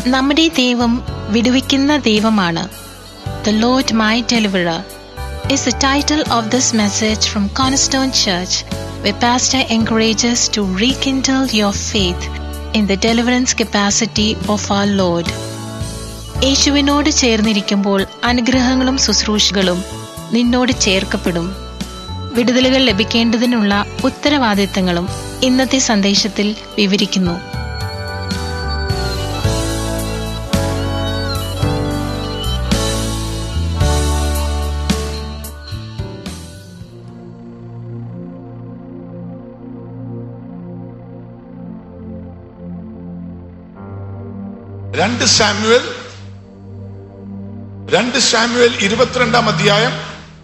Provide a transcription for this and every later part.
നമ്മുടെ ദൈവം വിടുവിക്കുന്ന ദൈവമാണ് the Lord my deliverer is the title of this message from Cornerstone Church, where Pastor encourages to rekindle your faith in the deliverance capacity of our Lord. യേശുവിനോട് ചേർന്നിരിക്കുമ്പോൾ അനുഗ്രഹങ്ങളും ശുശ്രൂഷകളും നിന്നോട് ചേർക്കപ്പെടും വിടുതലുകൾ ലഭിക്കേണ്ടതിനുള്ള ഉത്തരവാദിത്തങ്ങളും ഇന്നത്തെ സന്ദേശത്തിൽ വിവരിക്കുന്നു രണ്ട് സാമുവൽ രണ്ട് സാമുവൽ ഇരുപത്തിരണ്ടാം അധ്യായം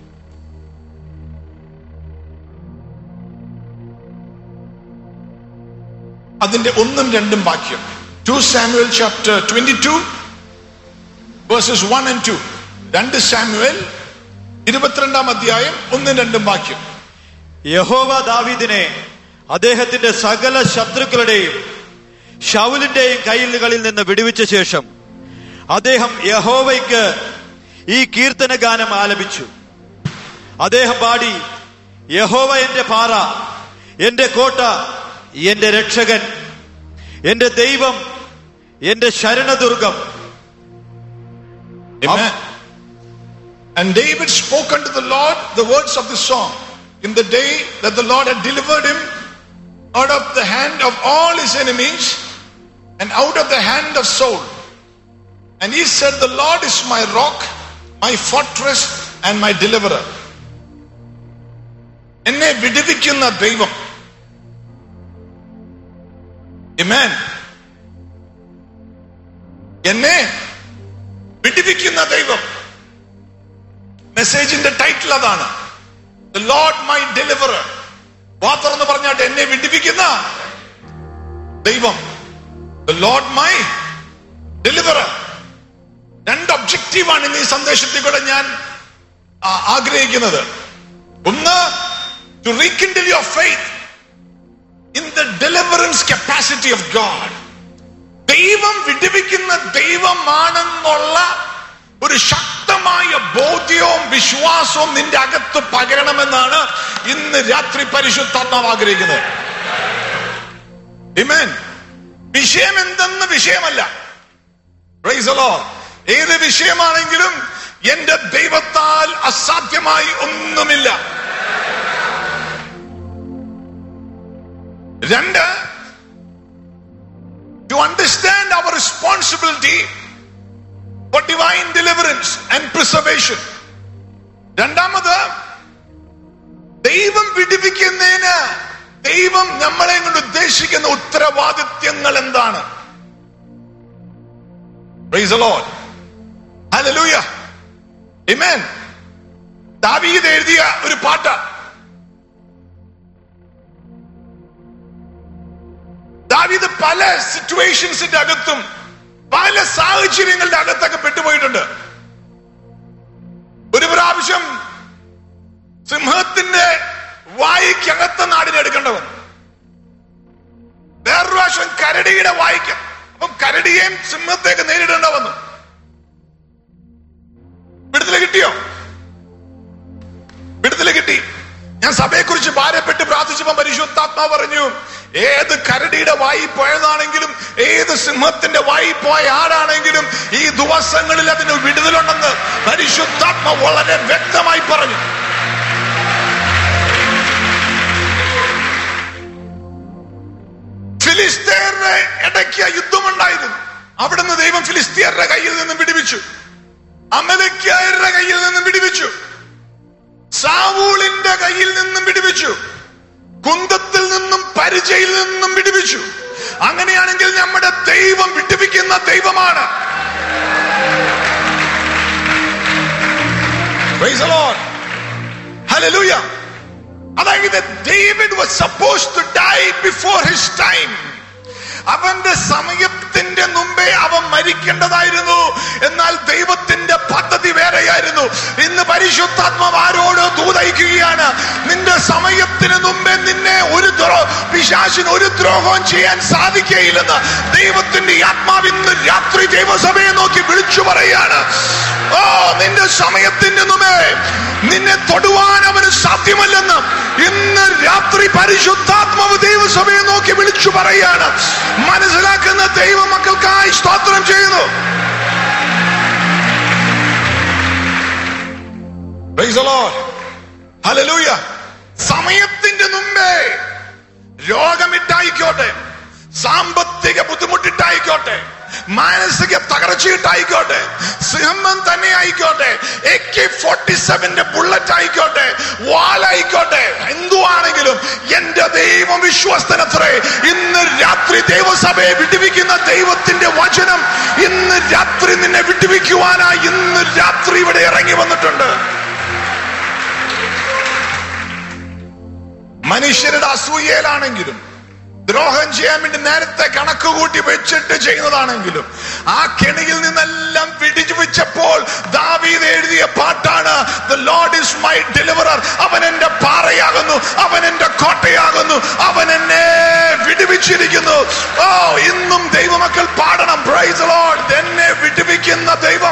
അതിന്റെ ഒന്നും രണ്ടും വാക്യം two Samuel chapter twenty two verses one and two രണ്ട് സാമുവൽ ഇരുപത്തിരണ്ടാം അധ്യായം ഒന്നും രണ്ടും വാക്യം യഹോവ ദാവീദിനെ അദ്ദേഹത്തിന്റെ സകല ശത്രുക്കളുടെയും ഷൗലിന്റെയും കയ്യിലുകളിൽ നിന്ന് വിടുവിച്ച ശേഷം അദ്ദേഹം യഹോവയ്ക്ക് ഈ കീർത്തന ഗാനം ആലപിച്ചു അദ്ദേഹം പാടി യഹോവ എന്റെ പാറ എന്റെ കോട്ട എന്റെ രക്ഷകൻ എന്റെ ദൈവം എന്റെ ശരണദുർഗം Amen. And David spoke unto the Lord the words of this song in the day that the Lord had delivered him out of the hand of all his enemies and out of the hand of Saul. And he said, The Lord is my rock, my fortress, and my deliverer. എന്നെ വിടുവിക്കുന്ന ദൈവം Amen. എന്നെ വിടുവിക്കുന്ന ദൈവം മെസ്സേജിന്റെ title അതാണ് the Lord my deliverer വാ തുറന്ന് പറഞ്ഞാട്ടെ എന്നെ വിടുവിക്കുന്ന ദൈവം ദ ലോർഡ് മൈ ഡെലിവറർ രണ്ട് ഒബ്ജക്റ്റീവാണ് ഇന്ന് ഈ സന്ദേശത്തിൽ കൂടെ ഞാൻ ആ, ആഗ്രഹിക്കുന്നത് ഒന്ന് to rekindle your faith in the deliverance capacity of God ദൈവം വിടുവിക്കുന്ന ദൈവമാണെന്നുള്ള ഒരു ശക്തമായ ബോധ്യവും വിശ്വാസവും നിന്റെ അകത്ത് പകരണമെന്നാണ് ഇന്ന് രാത്രി പരിശുദ്ധാത്മാവ് ആഗ്രഹിക്കുന്നത് Amen. വിഷയം എന്തെന്ന് വിഷയമല്ല Praise the Lord. ഏത് വിഷയമാണെങ്കിലും എന്റെ ദൈവത്താൽ അസാധ്യമായി ഒന്നുമില്ല രണ്ട് to understand our responsibility for divine deliverance and preservation. രണ്ടാമത് ദൈവം വിടുവിക്കുന്നതിന് ദൈവം നമ്മളെ കൊണ്ട് ഉദ്ദേശിക്കുന്ന ഉത്തരവാദിത്യങ്ങൾ എന്താണ് Praise the Lord. Hallelujah. Amen. ദാവീദ് എഴുതിയ ഒരു പാട്ട് ദാവീദ് പല സിറ്റുവേഷൻസിന്റെ അകത്തും പല സാഹചര്യങ്ങളുടെ അകത്തൊക്കെ പെട്ടുപോയിട്ടുണ്ട് ഒരു പ്രാവശ്യം സിംഹത്തിന്റെ വായിക്കകത്ത നാടിനെടുക്കേണ്ടവൻ വേറൊരു പ്രാവശ്യം കരടിയുടെ വായിക്ക അപ്പം കരടിയെയും സിംഹത്തേക്ക് നേരിടേണ്ട വന്നു വിടുതല് കിട്ടിയോ വിടുതല് കിട്ടി ഞാൻ സഭയെക്കുറിച്ച് ഭാരപ്പെട്ട് പ്രാർത്ഥിച്ചപ്പോ പരിശുദ്ധാത്മാവ് പറഞ്ഞു ഏത് കരടിയുടെ വായി പോയതാണെങ്കിലും ഏത് സിംഹത്തിന്റെ വായി പോയ ആടാണെങ്കിലും ഈ ദിവസങ്ങളിൽ അതിന് വിടുതലുണ്ടെന്ന് പരിശുദ്ധാത്മ വളരെ വ്യക്തമായി പറഞ്ഞു ഫിലിസ്തീയരുടെ ഇടയ്ക്ക് യുദ്ധമുണ്ടായിരുന്നു അവിടുന്ന് ദൈവം ഫിലിസ്തീയരുടെ കയ്യിൽ നിന്നും വിടുവിച്ചു അമലക്കാരുടെ കയ്യിൽ നിന്നും വിടുവിച്ചു സാവൂളിന്റെ കയ്യിൽ നിന്നും വിടുവിച്ചു കുന്തത്തിൽ നിന്നും പരിചയിൽ നിന്നും വിടുവിച്ചു അങ്ങനെയാണെങ്കിൽ നമ്മുടെ ദൈവം വിടുവിക്കുന്ന ദൈവമാണ് Praise the Lord. Hallelujah. അതായത് David was suppose to die before his time അവന്റെ സമയം സമയത്തിന്റെ മുമ്പേ അവൻ മരിക്കേണ്ടതായിരുന്നു എന്നാൽ ദൈവത്തിന്റെ പദ്ധതി വേറെയായിരുന്നു ഇന്ന് പരിശുദ്ധാത്മാവ് ആരോട് ദൂതയിക്കുകയാണ് നിന്റെ സമയത്തിന് മുമ്പേ നിന്നെ ഒരു ദ്രോ പിശാചിന് ഒരു ദ്രോഹവും ചെയ്യാൻ സാധിക്കുകയില്ലെന്ന് ദൈവത്തിന്റെ ആത്മാവ് ഇന്ന് രാത്രി ദൈവസഭയെ നോക്കി വിളിച്ചു പറയാണ് ഓ നിന്റെ സമയത്തിന് മുമ്പേ നിന്നെ തൊടുവാൻ അവന് സാധ്യമല്ലെന്ന് ഇന്ന് രാത്രി പരിശുദ്ധാത്മാവ് ദൈവസഭയെ നോക്കി വിളിച്ചു പറയാണ് മനസ്സിലാക്കുന്ന ദൈവമക്കൾക്കായി സ്തോത്രം ചെയ്യുന്നു Praise the Lord. Hallelujah. സമയത്തിന്റെ മുമ്പേ രോഗമിട്ടായിക്കോട്ടെ സാമ്പത്തിക ബുദ്ധിമുട്ടിട്ടായിക്കോട്ടെ മാനസിക തകർച്ചയിട്ടായിക്കോട്ടെ സിംഹം തന്നെ ആയിക്കോട്ടെ എ കെ ഫോർട്ടി സെവന്റെ ബുള്ളറ്റ് ആയിക്കോട്ടെ വാലായിക്കോട്ടെ എന്തുവാണെങ്കിലും എന്റെ ദൈവം വിശ്വസ്തനത്രേ ഇന്ന് രാത്രി ദൈവസഭയെ വിടുവിക്കുന്ന ദൈവത്തിന്റെ വചനം ഇന്ന് രാത്രി നിന്നെ വിടുവിക്കുവാനായി ഇന്ന് രാത്രി ഇവിടെ ഇറങ്ങി വന്നിട്ടുണ്ട് മനുഷ്യരുടെ അസൂയയിലാണെങ്കിലും ദ്രോഹം ചെയ്യാൻ വേണ്ടി നേരത്തെ കണക്ക് കൂട്ടി വെച്ചിട്ട് ചെയ്യുന്നതാണെങ്കിലും ആ കെണിയിൽ നിന്നെല്ലാം പിടിച്ചുവെച്ചപ്പോൾ ദാവീദ് എഴുതിയ പാട്ടാണ് the Lord is my deliverer അവൻ എന്റെ പാറയാകുന്നു അവൻ എന്റെ കോട്ടയാകുന്നു അവൻ എന്നെ വിടുവിച്ചിരിക്കുന്നു ഓ ഇന്നും ദൈവമക്കൾ പാടണം പ്രൈസ് ലോർഡ് എന്നെ വിടുവിക്കുന്ന ദൈവം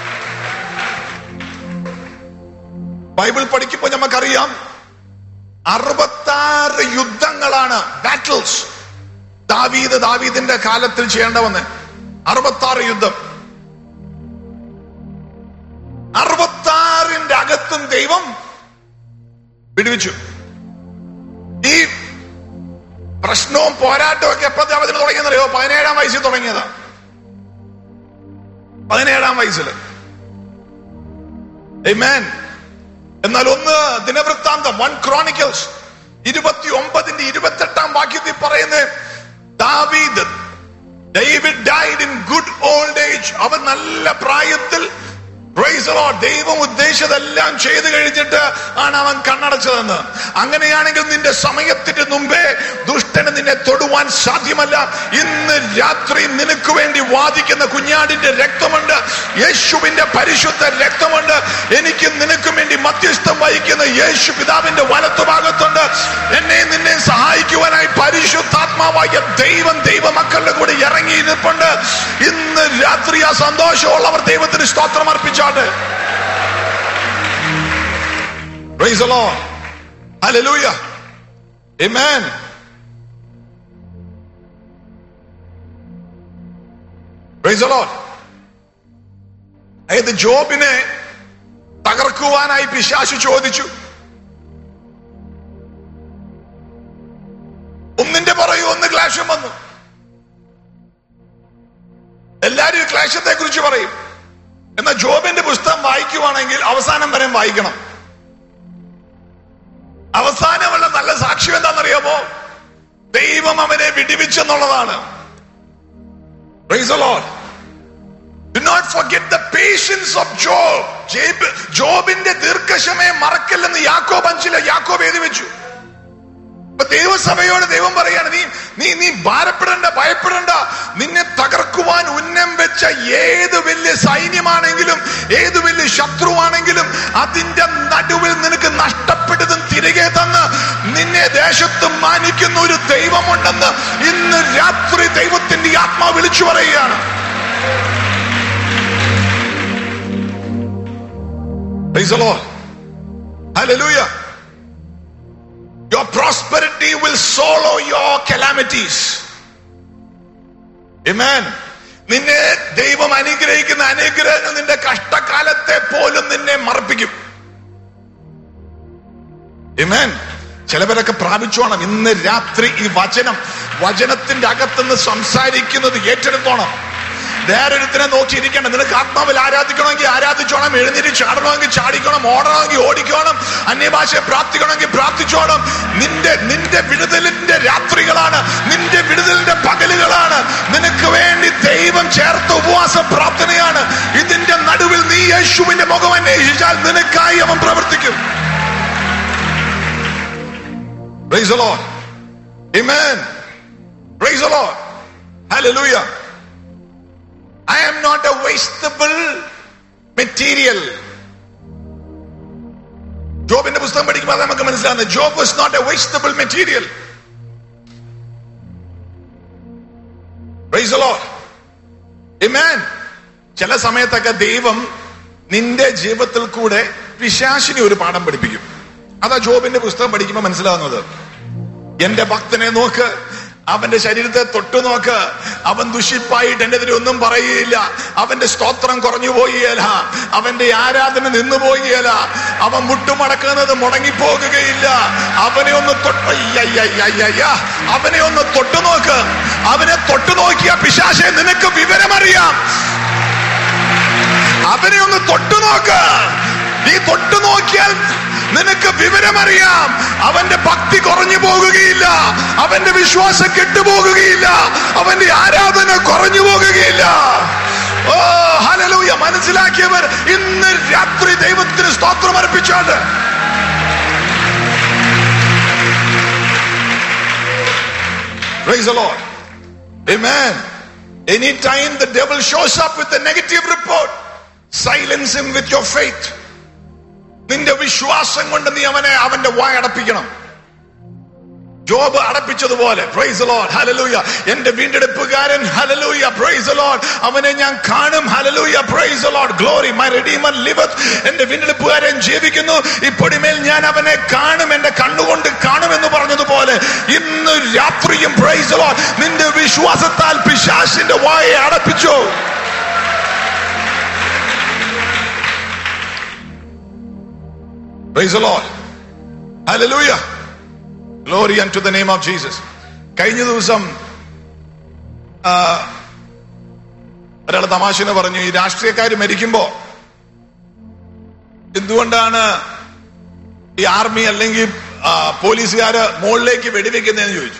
ബൈബിൾ പഠിക്കുമ്പോൾ നമുക്കറിയാം അറുപത്താറ് യുദ്ധങ്ങളാണ് ബാറ്റിൽസ് ദാവീദ് ദാവീദിന്റെ കാലത്തിൽ ചെയ്യേണ്ട വന്ന് അറുപത്താറ് യുദ്ധം അറുപത്താറിന്റെ അകത്തും ദൈവം വിടുവിച്ചു ഈ പ്രശ്നവും പോരാട്ടവും ഒക്കെ എപ്പോ അവത്തിന് തുടങ്ങിയെന്നറിയോ പതിനേഴാം വയസ്സിൽ തുടങ്ങിയതാ പതിനേഴാം വയസ്സിൽ Amen. എന്നാൽ ഒന്ന് ദിനവൃത്താന്തം വൺ ക്രോണിക്കൽസ് ഇരുപത്തി ഒമ്പതിന്റെ ഇരുപത്തെട്ടാം വാക്യത്തിൽ പറയുന്നത് ദാവീദ് David died in good old age അവൻ നല്ല പ്രായത്തിൽ Praise the Lord. ദൈവം ഉദ്ദേശിച്ചതെല്ലാം ചെയ്തു കഴിഞ്ഞിട്ട് ആണ് അവൻ കണ്ണടച്ചതെന്ന് അങ്ങനെയാണെങ്കിൽ നിന്റെ സമയത്തിന് മുമ്പേ ദുഷ്ടന് നിന്നെ തൊടുവാൻ സാധ്യമല്ല ഇന്ന് രാത്രി നിനക്ക് വേണ്ടി വാദിക്കുന്ന കുഞ്ഞാടിന്റെ രക്തമുണ്ട് യേശുവിന്റെ പരിശുദ്ധ രക്തമുണ്ട് എനിക്ക് നിനക്കും വേണ്ടി മധ്യസ്ഥം വഹിക്കുന്ന യേശു പിതാവിന്റെ വലത്തുഭാഗത്തുണ്ട് എന്നെ നിന്നെ സഹായിക്കുവാനായി പരിശുദ്ധാത്മാവായ ദൈവം ദൈവ മക്കളുടെ കൂടെ ഇറങ്ങി നിൽപ്പുണ്ട് ഇന്ന് രാത്രി ആ സന്തോഷമുള്ളവർ ദൈവത്തിന് സ്തോത്രം അർപ്പിച്ചാട്ട് Praise the Lord. Hallelujah. Amen. Praise the Lord. അതായത് ജോബിനെ തകർക്കുവാനായി പിശാശു ചോദിച്ചു ഒന്നിന്റെ പറയൂ ഒന്ന് ക്ലാഷം വന്നു എല്ലാരും ഈ ക്ലേശത്തെ കുറിച്ച് പറയും എന്നാൽ ജോബിന്റെ പുസ്തകം വായിക്കുവാണെങ്കിൽ അവസാനം വരെ വായിക്കണം അവസാനമുള്ള നല്ല സാക്ഷ്യം എന്താണെന്നറിയാമോ ദൈവം അവനെ വിടിവിച്ചെന്നുള്ളതാണ് Praise the Lord. Do not forget the patience of Job. ജേബ്- ജോബിന്റെ ദീർഘക്ഷമയെ മറക്കല്ലെന്ന് യാക്കോബ് അഞ്ചില് യാക്കോബ് എഴുതി വെച്ചു അപ്പൊ ദൈവസഭയോട് ദൈവം പറയാണ് നീ നീ നീ ഭാരപ്പെടണ്ട ഭയപ്പെടണ്ട നിന്നെ തകർക്കുവാൻ ഉന്നം വെച്ച ഏത് വലിയ സൈന്യമാണെങ്കിലും ഏത് വലിയ ശത്രുവാണെങ്കിലും അതിന്റെ നടുവിൽ നിനക്ക് നഷ്ടപ്പെട്ടതും തിരികെ തന്ന് നിന്നെ ദേശത്ത് മാനിക്കുന്ന ഒരു ദൈവമുണ്ടെന്ന് ഇന്ന് രാത്രി ദൈവത്തിന്റെ ആത്മാ വിളിച്ചു പറയുകയാണ് Praise the Lord. Hallelujah. Your prosperity will swallow your calamities. Amen. നിന്നെ ദൈവം അനുഗ്രഹിക്കുന്ന അനുഗ്രഹങ്ങൾ നിന്റെ കഷ്ടകാലത്തെ പോലും നിന്നെ മറപ്പിക്കും Amen. ചിലവരൊക്കെ പ്രാപിച്ചോണം ഇന്ന് രാത്രി ഈ വചനം വചനത്തിന്റെ അകത്തുനിന്ന് സംസാരിക്കുന്നത് ഏറ്റെടുത്തോണം വേറൊരുത്തിനെ നോക്കിയിരിക്കണം നിനക്ക് ആത്മാവിൽ ആരാധിക്കണമെങ്കിൽ ആരാധിച്ചോണം എഴുന്നേറ്റ് ചാടണമെങ്കിൽ ചാടിക്കണം ഓടണമെങ്കിൽ ഓടിക്കണം അന്യഭാഷയെ പ്രാർത്ഥിക്കണമെങ്കിൽ പ്രാർത്ഥിച്ചോണം നിന്റെ നിന്റെ വിടുതലിന്റെ രാത്രികളാണ് നിന്റെ വിടുതലിന്റെ പകലുകളാണ് നിനക്ക് വേണ്ടി ദൈവം ചേർത്ത ഉപവാസ പ്രാർത്ഥനയാണ് ഇതിന്റെ നടുവിൽ നീ യേശുവിന്റെ മുഖം അന്വേഷിച്ചാൽ നിനക്കായി അവൻ പ്രവർത്തിക്കും Praise the Lord. Amen. Praise the Lord. Hallelujah. I am not a wastable material ജോബിന്റെ പുസ്തകം പഠിക്കുമ്പോൾ അത് നമുക്ക് മനസ്സിലാകുന്നത് Job was not a wastable material ചില സമയത്തൊക്കെ ദൈവം നിന്റെ ജീവിതത്തിൽ കൂടെ പിശാശിനെ ഒരു പാഠം പഠിപ്പിക്കും അതാ ജോബിന്റെ പുസ്തകം പഠിക്കുമ്പോൾ മനസ്സിലാകുന്നത് എന്റെ ഭക്തനെ നോക്ക് അവന്റെ ശരീരത്തെ തൊട്ടു നോക്ക് അവൻ ദുഷിപ്പായിട്ട് എന്റെ എതിരെ ഒന്നും പറയുകയില്ല അവന്റെ സ്തോത്രം കുറഞ്ഞു പോവുകയില്ല അവന്റെ ആരാധന നിന്നു പോവുകയില്ല അവൻ മുട്ടുമടക്കുന്നത് മുടങ്ങിപ്പോകുകയില്ല അവനെ ഒന്ന് തൊട്ട് അയ്യയ്യയ്യയ്യ. അവനെ ഒന്ന് തൊട്ടു നോക്ക് അവനെ തൊട്ടു നോക്കിയ പിശാശെ നിനക്ക് വിവരമറിയാം അവനെ ഒന്ന് തൊട്ടു നോക്ക് നീ തൊട്ടു നോക്കിയാൽ നിനക്ക് വിവരമറിയാം അവന്റെ ഭക്തി കുറഞ്ഞു പോകുകയില്ല അവന്റെ വിശ്വാസം കെട്ടുപോകുകയില്ല അവന്റെ ആരാധന കുറഞ്ഞു പോകുകയില്ല ഓ ഹലലൂയ മനസ്സിലാക്കിയവർ ഇന്ന് രാത്രി ദൈവത്തിന് സ്തോത്രം അർപ്പിച്ചോണ്ട് Praise the Lord. Amen. Anytime the devil shows up with a negative report, silence him with your faith. നിന്റെ വിശ്വാസം കൊണ്ട് നീ അവനെ അവന്റെ വായ അടപ്പിക്കണം ജോബ് അടപ്പിച്ചതുപോലെ പ്രൈസ് ലോഡ് ഹലലൂയ എന്റെ വീണ്ടെടുപ്പുകാരൻ ഹലലൂയ പ്രൈസ് ലോഡ് അവനെ ഞാൻ കാണും hallelujah praise Lord glory my redeemer liveth എന്റെ വീണ്ടെടുപ്പുകാരൻ ജീവിക്കുന്നു ഇപ്പൊടിമേൽ ഞാൻ അവനെ കാണും എന്റെ കണ്ണുകൊണ്ട് കാണുമെന്ന് പറഞ്ഞതുപോലെ ഇന്ന് രാത്രിയും പ്രൈസ് ലോഡ് നിന്റെ വിശ്വാസത്താൽ പിശാസിന്റെ വായെ അടപ്പിച്ചു Praise the Lord. Hallelujah. Glory unto the name of Jesus. കഴിഞ്ഞ ദിവസം ആ, ഒരാൾ തമാശന് പറഞ്ഞു ഈ രാഷ്ട്രീയക്കാർ മരിക്കുമ്പോ എന്തുകൊണ്ടാണ് ഈ ആർമി അല്ലെങ്കിൽ ആ, പോലീസുകാര് മുകളിലേക്ക് വെടിവെക്കുന്നതെന്ന് ചോദിച്ചു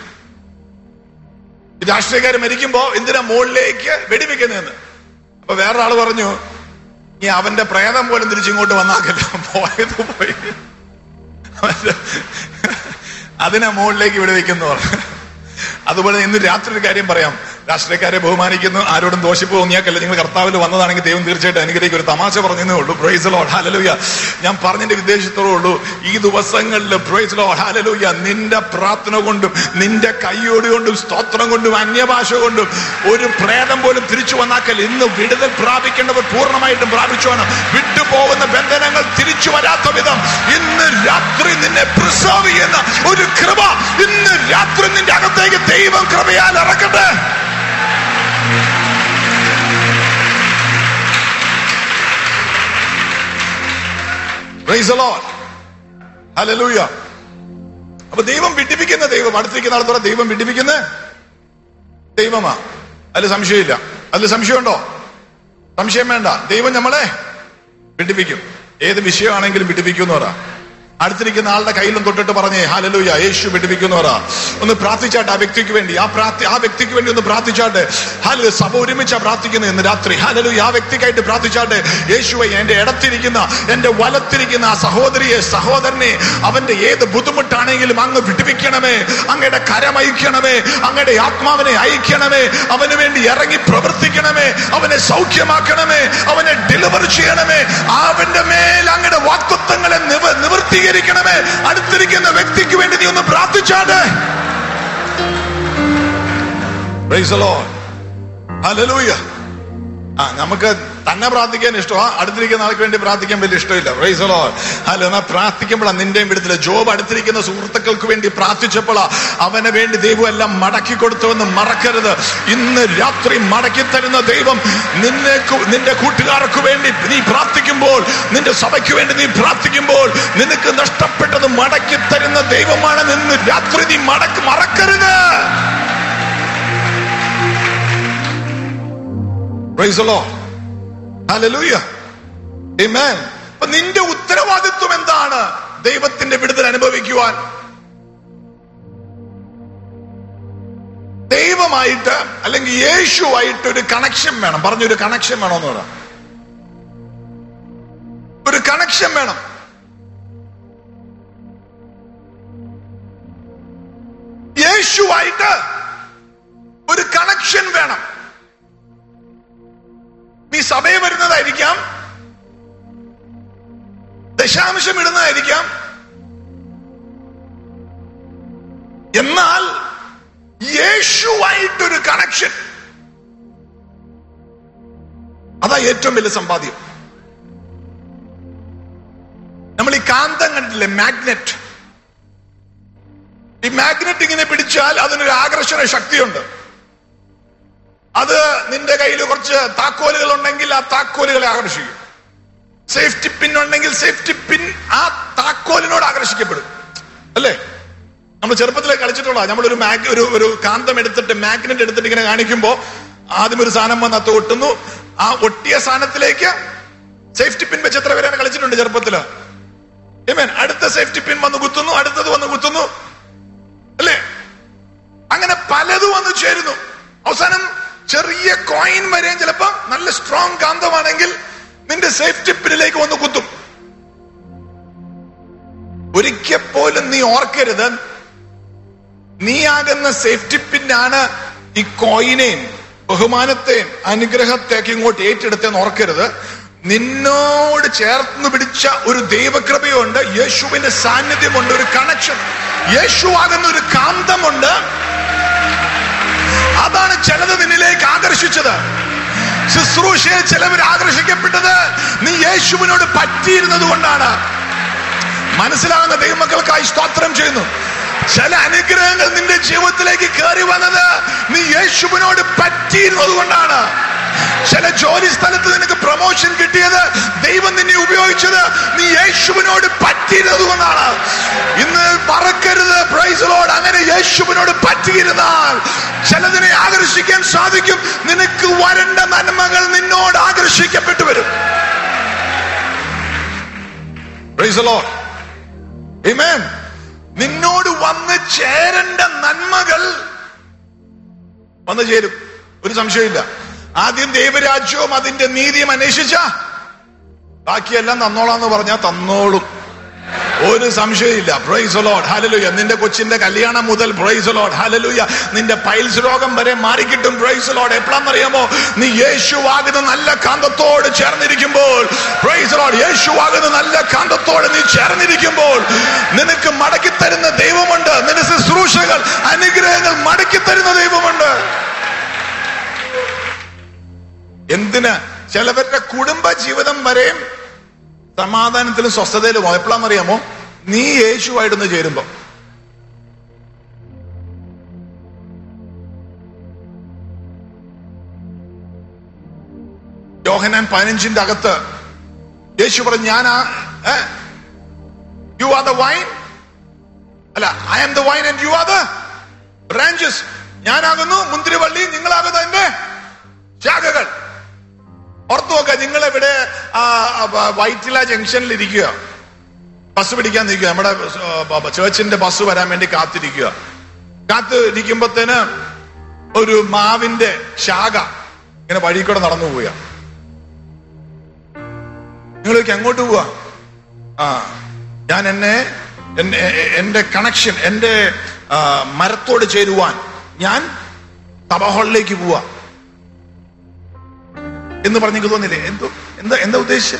ഈ രാഷ്ട്രീയക്കാർ മരിക്കുമ്പോ എന്തിനാ മുകളിലേക്ക് വെടിവെക്കുന്നതെന്ന് അപ്പൊ വേറൊരാൾ പറഞ്ഞു ഈ അവന്റെ പ്രേതം പോലും തിരിച്ചിങ്ങോട്ട് വന്നാക്കല്ല പോയത് പോയി അവന്റെ അതിനെ മുകളിലേക്ക് വിടുവിക്കുന്നു പറഞ്ഞു അതുപോലെ ഇന്ന് രാത്രി ഒരു കാര്യം പറയാം രാഷ്ട്രീയക്കാരെ ബഹുമാനിക്കുന്നു ആരോടും ദോഷിപ്പ് തോന്നിയാക്കല്ല നിങ്ങൾ കർത്താവിൽ വന്നതാണെങ്കിൽ ദൈവം തീർച്ചയായിട്ടും അനുഗ്രഹിക്കും ഒരു തമാശ പറഞ്ഞതേ ഉള്ളൂ പ്രൈസ് ലോഡ് ഹാലലൂയ ഞാൻ പറഞ്ഞതിന്റെ വിദേശത്തോടേ ഉള്ളൂ ഈ ദിവസങ്ങളിൽ പ്രൈസ് ലോഡ് ഹാലലൂയ നിന്റെ പ്രാർത്ഥന കൊണ്ടും നിന്റെ കൈയോട് കൊണ്ടും സ്തോത്രം കൊണ്ടും അന്യഭാഷ കൊണ്ടും ഒരു പ്രേതം പോലും തിരിച്ചു വന്നാക്കൽ ഇന്ന് വിടുതൽ പ്രാപിക്കേണ്ടവർ പൂർണ്ണമായിട്ടും പ്രാപിച്ചുവാണ് വിട്ടുപോകുന്ന ബന്ധനങ്ങൾ തിരിച്ചു വരാത്ത വിധം ഇന്ന് രാത്രി നിന്നെ പ്രിസർവ് ചെയ്യുന്ന ഒരു കൃപ ഇന്ന് രാത്രി നിന്റെ അകത്തേക്ക് ദൈവം കൃപയാൽ ഇറക്കട്ടെ Praise the Lord. Hallelujah. അപ്പൊ ദൈവം വിടിപ്പിക്കുന്ന ദൈവം അടുത്തിരിക്കുന്ന ആളത്തോടെ ദൈവം വിടിപ്പിക്കുന്ന ദൈവമാ അതിൽ സംശയമില്ല അതിൽ സംശയമുണ്ടോ സംശയം വേണ്ട ദൈവം നമ്മളെ വിടിപ്പിക്കും ഏത് വിഷയമാണെങ്കിലും വിടിപ്പിക്കും എന്ന് പറ അടുത്തിരിക്കുന്ന ആളുടെ കയ്യിലും തൊട്ടിട്ട് പറഞ്ഞേ ഹാലലൂയ യേശു വിടിപ്പിക്കുന്നു പറ ഒന്ന് പ്രാർത്ഥിച്ചാട്ടെ ആ വ്യക്തിക്ക് വേണ്ടി ആ പ്രാർത്ഥി ആ വ്യക്തിക്ക് വേണ്ടി ഒന്ന് പ്രാർത്ഥിച്ചാട്ടെ ഹാല സഭ ഒരുമിച്ചാ പ്രാർത്ഥിക്കുന്നത് ഇന്ന് രാത്രി ഹാലലൂയ ആ വ്യക്തിക്കായിട്ട് പ്രാർത്ഥിച്ചാട്ടെ യേശുവെ എന്റെ ഇടത്തിരിക്കുന്ന എന്റെ വലത്തിരിക്കുന്ന ആ സഹോദരിയെ സഹോദരനെ അവന്റെ ഏത് ബുദ്ധിമുട്ടാണെങ്കിലും അങ്ങ് വിടിപ്പിക്കണമേ അങ്ങയുടെ കരമയക്കണമേ അങ്ങയുടെ ആത്മാവിനെ അയക്കണമേ അവന് വേണ്ടി ഇറങ്ങി പ്രവർത്തിക്കണമേ അവനെ സൗഖ്യമാക്കണമേ അവനെ ഡെലിവർ ചെയ്യണമേ അവന്റെ മേൽ അങ്ങയുടെ വാക്തത്വങ്ങളെ നിവ നിവർത്തീകരിക്കണമേ അടുത്തിരിക്കുന്ന വ്യക്തിക്ക് വേണ്ടി നീ ഒന്ന് പ്രാർത്ഥിച്ചാട്ടെ Praise the Lord. Hallelujah. ആ നമുക്ക് തന്നെ പ്രാർത്ഥിക്കാൻ ഇഷ്ടമാ അടുത്തിരിക്കുന്ന ആൾക്ക് വേണ്ടി പ്രാർത്ഥിക്കാൻ വലിയ ഇഷ്ടമില്ല പ്രൈസ് ലോഡ് അല്ല എന്നാ പ്രാർത്ഥിക്കുമ്പോഴാണ് നിന്റെയും വിടത്തില്ല ജോബ് അടുത്തിരിക്കുന്ന സുഹൃത്തുക്കൾക്ക് വേണ്ടി പ്രാർത്ഥിച്ചപ്പോഴാ അവന് വേണ്ടി ദൈവം എല്ലാം മടക്കി കൊടുത്തുവെന്ന് മറക്കരുത് ഇന്ന് രാത്രി മടക്കി തരുന്ന ദൈവം നിന്നെ കു- നിന്റെ കൂട്ടുകാർക്ക് വേണ്ടി നീ പ്രാർത്ഥിക്കുമ്പോൾ നിന്റെ സഭയ്ക്ക് വേണ്ടി നീ പ്രാർത്ഥിക്കുമ്പോൾ നിനക്ക് നഷ്ടപ്പെട്ടത് മടക്കി തരുന്ന ദൈവമാണ് നിന്ന് രാത്രി നീ മടക്ക് മറക്കരുത് Praise the Lord. Hallelujah. Amen. അപ്പൊ നിന്റെ ഉത്തരവാദിത്വം എന്താണ് ദൈവത്തിന്റെ വിടുതൽ അനുഭവിക്കുവാൻ ദൈവമായിട്ട് അല്ലെങ്കിൽ യേശുവായിട്ട് ഒരു കണക്ഷൻ വേണം പറഞ്ഞൊരു കണക്ഷൻ വേണമെന്ന് പറ ഒരു കണക്ഷൻ വേണം യേശുവായിട്ട് ഒരു കണക്ഷൻ വേണം സഭയിൽ വരുന്നതായിരിക്കാം ദശാംശം ഇടുന്നതായിരിക്കാം എന്നാൽ യേശുവായിട്ടൊരു കണക്ഷൻ അതാ ഏറ്റവും വലിയ സമ്പാദ്യം നമ്മൾ ഈ കാന്തം കണ്ടില്ലേ മാഗ്നറ്റ് ഈ മാഗ്നറ്റ് ഇങ്ങനെ പിടിച്ചാൽ അതിനൊരു ആകർഷണ ശക്തിയുണ്ട് അത് നിന്റെ കയ്യിൽ കുറച്ച് താക്കോലുകൾ ഉണ്ടെങ്കിൽ ആ താക്കോലുകളെ ആകർഷിക്കും സേഫ്റ്റി പിൻ ഉണ്ടെങ്കിൽ സേഫ്റ്റി പിൻ ആ താക്കോലിനോട് ആകർഷിക്കപ്പെടും അല്ലേ നമ്മൾ ചെറുപ്പത്തിലെ കളിച്ചിട്ടുള്ള നമ്മളൊരു മാഗ് ഒരു ഒരു കാന്തം എടുത്തിട്ട് മാഗ്നറ്റ് എടുത്തിട്ട് ഇങ്ങനെ കാണിക്കുമ്പോ ആദ്യം ഒരു സാധനം വന്ന് അത് ഒട്ടുന്നു ആ ഒട്ടിയ സാധനത്തിലേക്ക് സേഫ്റ്റി പിൻ വെച്ച് എത്ര പേരാണ് കളിച്ചിട്ടുണ്ട് ചെറുപ്പത്തില് Amen. അടുത്ത സേഫ്റ്റി പിൻ വന്ന് കുത്തുന്നു അടുത്തത് വന്ന് കുത്തുന്നു അല്ലേ അങ്ങനെ പലതും വന്ന് ചേരുന്നു അവസാനം ചെറിയ കോയിൻ വരെയും ചിലപ്പോ നല്ല സ്ട്രോങ് കാന്തമാണെങ്കിൽ നിന്റെ സേഫ്റ്റി പിന്നിലേക്ക് വന്ന് കുത്തും ഒരിക്കൽ പോലും നീ ഓർക്കരുത് നീയാകുന്ന സേഫ്റ്റി പിന്നാണ് ഈ കോയിനെയും ബഹുമാനത്തെയും അനുഗ്രഹത്തേക്ക് ഇങ്ങോട്ട് ഏറ്റെടുത്തെന്ന് ഓർക്കരുത് നിന്നോട് ചേർന്ന് പിടിച്ച ഒരു ദൈവകൃപയുണ്ട് യേശുവിന്റെ സാന്നിധ്യമുണ്ട് ഒരു കണക്ഷൻ യേശു ആകുന്ന ഒരു കാന്തമുണ്ട് അതാണ് ചിലത് നിന്നിലേക്ക് ആകർഷിച്ചത് ശുശ്രൂഷയിൽ ചിലവർ ആകർഷിക്കപ്പെട്ടത് നീ യേശുവിനോട് പറ്റിയിരുന്നത് കൊണ്ടാണ് മനസ്സിലാകുന്ന ദൈവമക്കൾക്കായി സ്തോത്രം ചെയ്യുന്നു ചില അനുഗ്രഹങ്ങൾ നിന്റെ ജീവിതത്തിലേക്ക് കയറി വന്നത് നീ യേശുവിനോട് പറ്റിയിരുന്നത് കൊണ്ടാണ് ചില ജോലി സ്ഥലത്ത് നിനക്ക് പ്രൊമോഷൻ കിട്ടിയത് ദൈവം നിന്നെ ഉപയോഗിച്ചത് നീ യേശുവിനോട് പറ്റിയിരുന്നത് കൊണ്ടാണ് ഇന്ന് മറക്കരുത് പ്രൈസലോട് അങ്ങനെ യേശുവിനോട് പറ്റിയിരുന്നാൽ ചിലതിനെ ആകർഷിക്കാൻ സാധിക്കും നിനക്ക് വരേണ്ട നന്മകൾ നിന്നോട് ആകർഷിക്കപ്പെട്ടു വരും പ്രൈസലോട് Amen. നിന്നോട് വന്ന് ചേരേണ്ട നന്മകൾ വന്നു ചേരും ഒരു സംശയമില്ല ആദ്യം ദൈവരാജ്യവും അതിന്റെ നീതിയും അന്വേഷിച്ച ബാക്കിയെല്ലാം തന്നോളാന്ന് പറഞ്ഞാൽ തന്നോളും ഒരു സംശയമില്ല പ്രൈസ് ലോഡ് ഹലലുയ നിന്റെ കൊച്ചിന്റെ കല്യാണം മുതൽ പ്രൈസ് ലോഡ് ഹലലുയ നിന്റെ പൈൽസ് രോഗം വരെ മാറിക്കിട്ടും പ്രൈസ് ലോഡ് എപ്പോഴാണെന്നറിയാമോ നീ യേശുവാകുന്ന നല്ല കാന്തത്തോട് ചേർന്നിരിക്കുമ്പോൾ പ്രൈസ് ലോഡ് യേശുവാകുന്ന നല്ല കാന്തത്തോട് നീ ചേർന്നിരിക്കുമ്പോൾ നിനക്ക് മടക്കി തരുന്ന ദൈവമുണ്ട് നിന്റെ ശുശ്രൂഷകൾ അനുഗ്രഹങ്ങൾ മടക്കി തരുന്ന ദൈവമുണ്ട് എന്തിന് ചിലവരുടെ കുടുംബ ജീവിതം വരെയും സമാധാനത്തിലും സ്വസ്ഥതയിലും എപ്പോഴാണെന്നറിയാമോ നീ യേശുവായിട്ടൊന്ന് ചേരുമ്പോ യോഹനാൻ പതിനഞ്ചിന്റെ അകത്ത് യേശു പറഞ്ഞു ഞാൻ യു ആർ ദ വൈൻ അല്ല I am the vine and you are the branches ഞാനാകുന്നു മുന്തിരിവള്ളി നിങ്ങളാകുന്നു അതിന്റെ ശാഖകൾ ഓർത്തു നോക്ക നിങ്ങൾ ഇവിടെ വൈറ്റില ജംഗ്ഷനിൽ ഇരിക്കുക ബസ് പിടിക്കാൻ നിൽക്കുക നമ്മുടെ ചേർച്ചിന്റെ ബസ് വരാൻ വേണ്ടി കാത്തിരിക്കുക കാത്ത് ഇരിക്കുമ്പത്തേന് ഒരു മാവിന്റെ ശാഖ ഇങ്ങനെ വഴി കൂടെ നടന്നു പോവുക നിങ്ങളൊക്കെ എങ്ങോട്ട് പോവാ ആ ഞാൻ എന്നെ എന്നെ- എന്റെ കണക്ഷൻ എന്റെ ആ, മരത്തോട് ചേരുവാൻ ഞാൻ തപഹോളിലേക്ക് പോവാ എന്ന് പറഞ്ഞെങ്കിൽ തോന്നില്ലേ എന്തോ എന്താ എന്താ ഉദ്ദേശിച്ചത്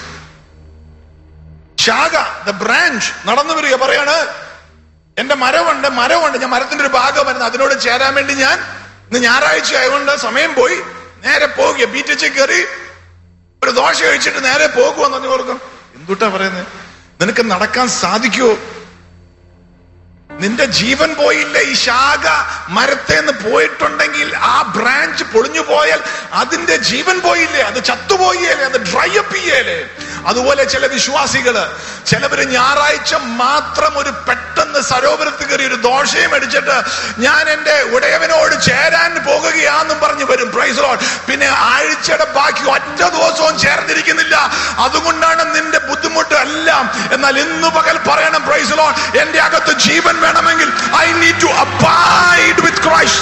ശാഖ ദ ബ്രാഞ്ച് നടന്നു വരിക പറയാണ് എന്റെ മരമുണ്ട് മരമുണ്ട് ഞാൻ മരത്തിന്റെ ഒരു ഭാഗമായിരുന്നു അതിനോട് ചേരാൻ വേണ്ടി ഞാൻ ഇന്ന് ഞായറാഴ്ച ആയതുകൊണ്ട് സമയം പോയി നേരെ പോകുക ബീറ്റച്ച് കയറി ഒരു ദോശ കഴിച്ചിട്ട് നേരെ പോകുമെന്ന് പറഞ്ഞു ഓർക്കും എന്തുട്ടാ പറയുന്നത് നിനക്ക് നടക്കാൻ സാധിക്കുമോ നിന്റെ ജീവൻ പോയില്ലേ ഈ ശാഖ മരത്തേന്ന് പോയിട്ടുണ്ടെങ്കിൽ ആ ബ്രാഞ്ച് പൊളിഞ്ഞു പോയാൽ അതിന്റെ ജീവൻ പോയില്ലേ അത് ചത്തുപോയേലേ അത് ഡ്രൈ അപ്പ് ചെയ്യേലേ അതുപോലെ ചില വിശ്വാസികള് ചിലവര് ഞായറാഴ്ച മാത്രം ഒരു പെട്ടെന്ന് സരോവരത്തിൽ കയറി ഒരു ദോഷയും അടിച്ചിട്ട് ഞാൻ എന്റെ ഉടയവനോട് ചേരാൻ പോകുകയാന്നും പറഞ്ഞു വരും പ്രൈസ് ലോഡ് പിന്നെ ആഴ്ചയുടെ ബാക്കി ഒറ്റ ദിവസവും ചേർന്നിരിക്കുന്നില്ല അതുകൊണ്ടാണ് നിന്റെ ബുദ്ധിമുട്ട് എല്ലാം എന്നാൽ ഇന്ന് പകൽ പറയണം പ്രൈസ് ലോഡ് എന്റെ അകത്ത് ജീവൻ വേണമെങ്കിൽ I need to abide with Christ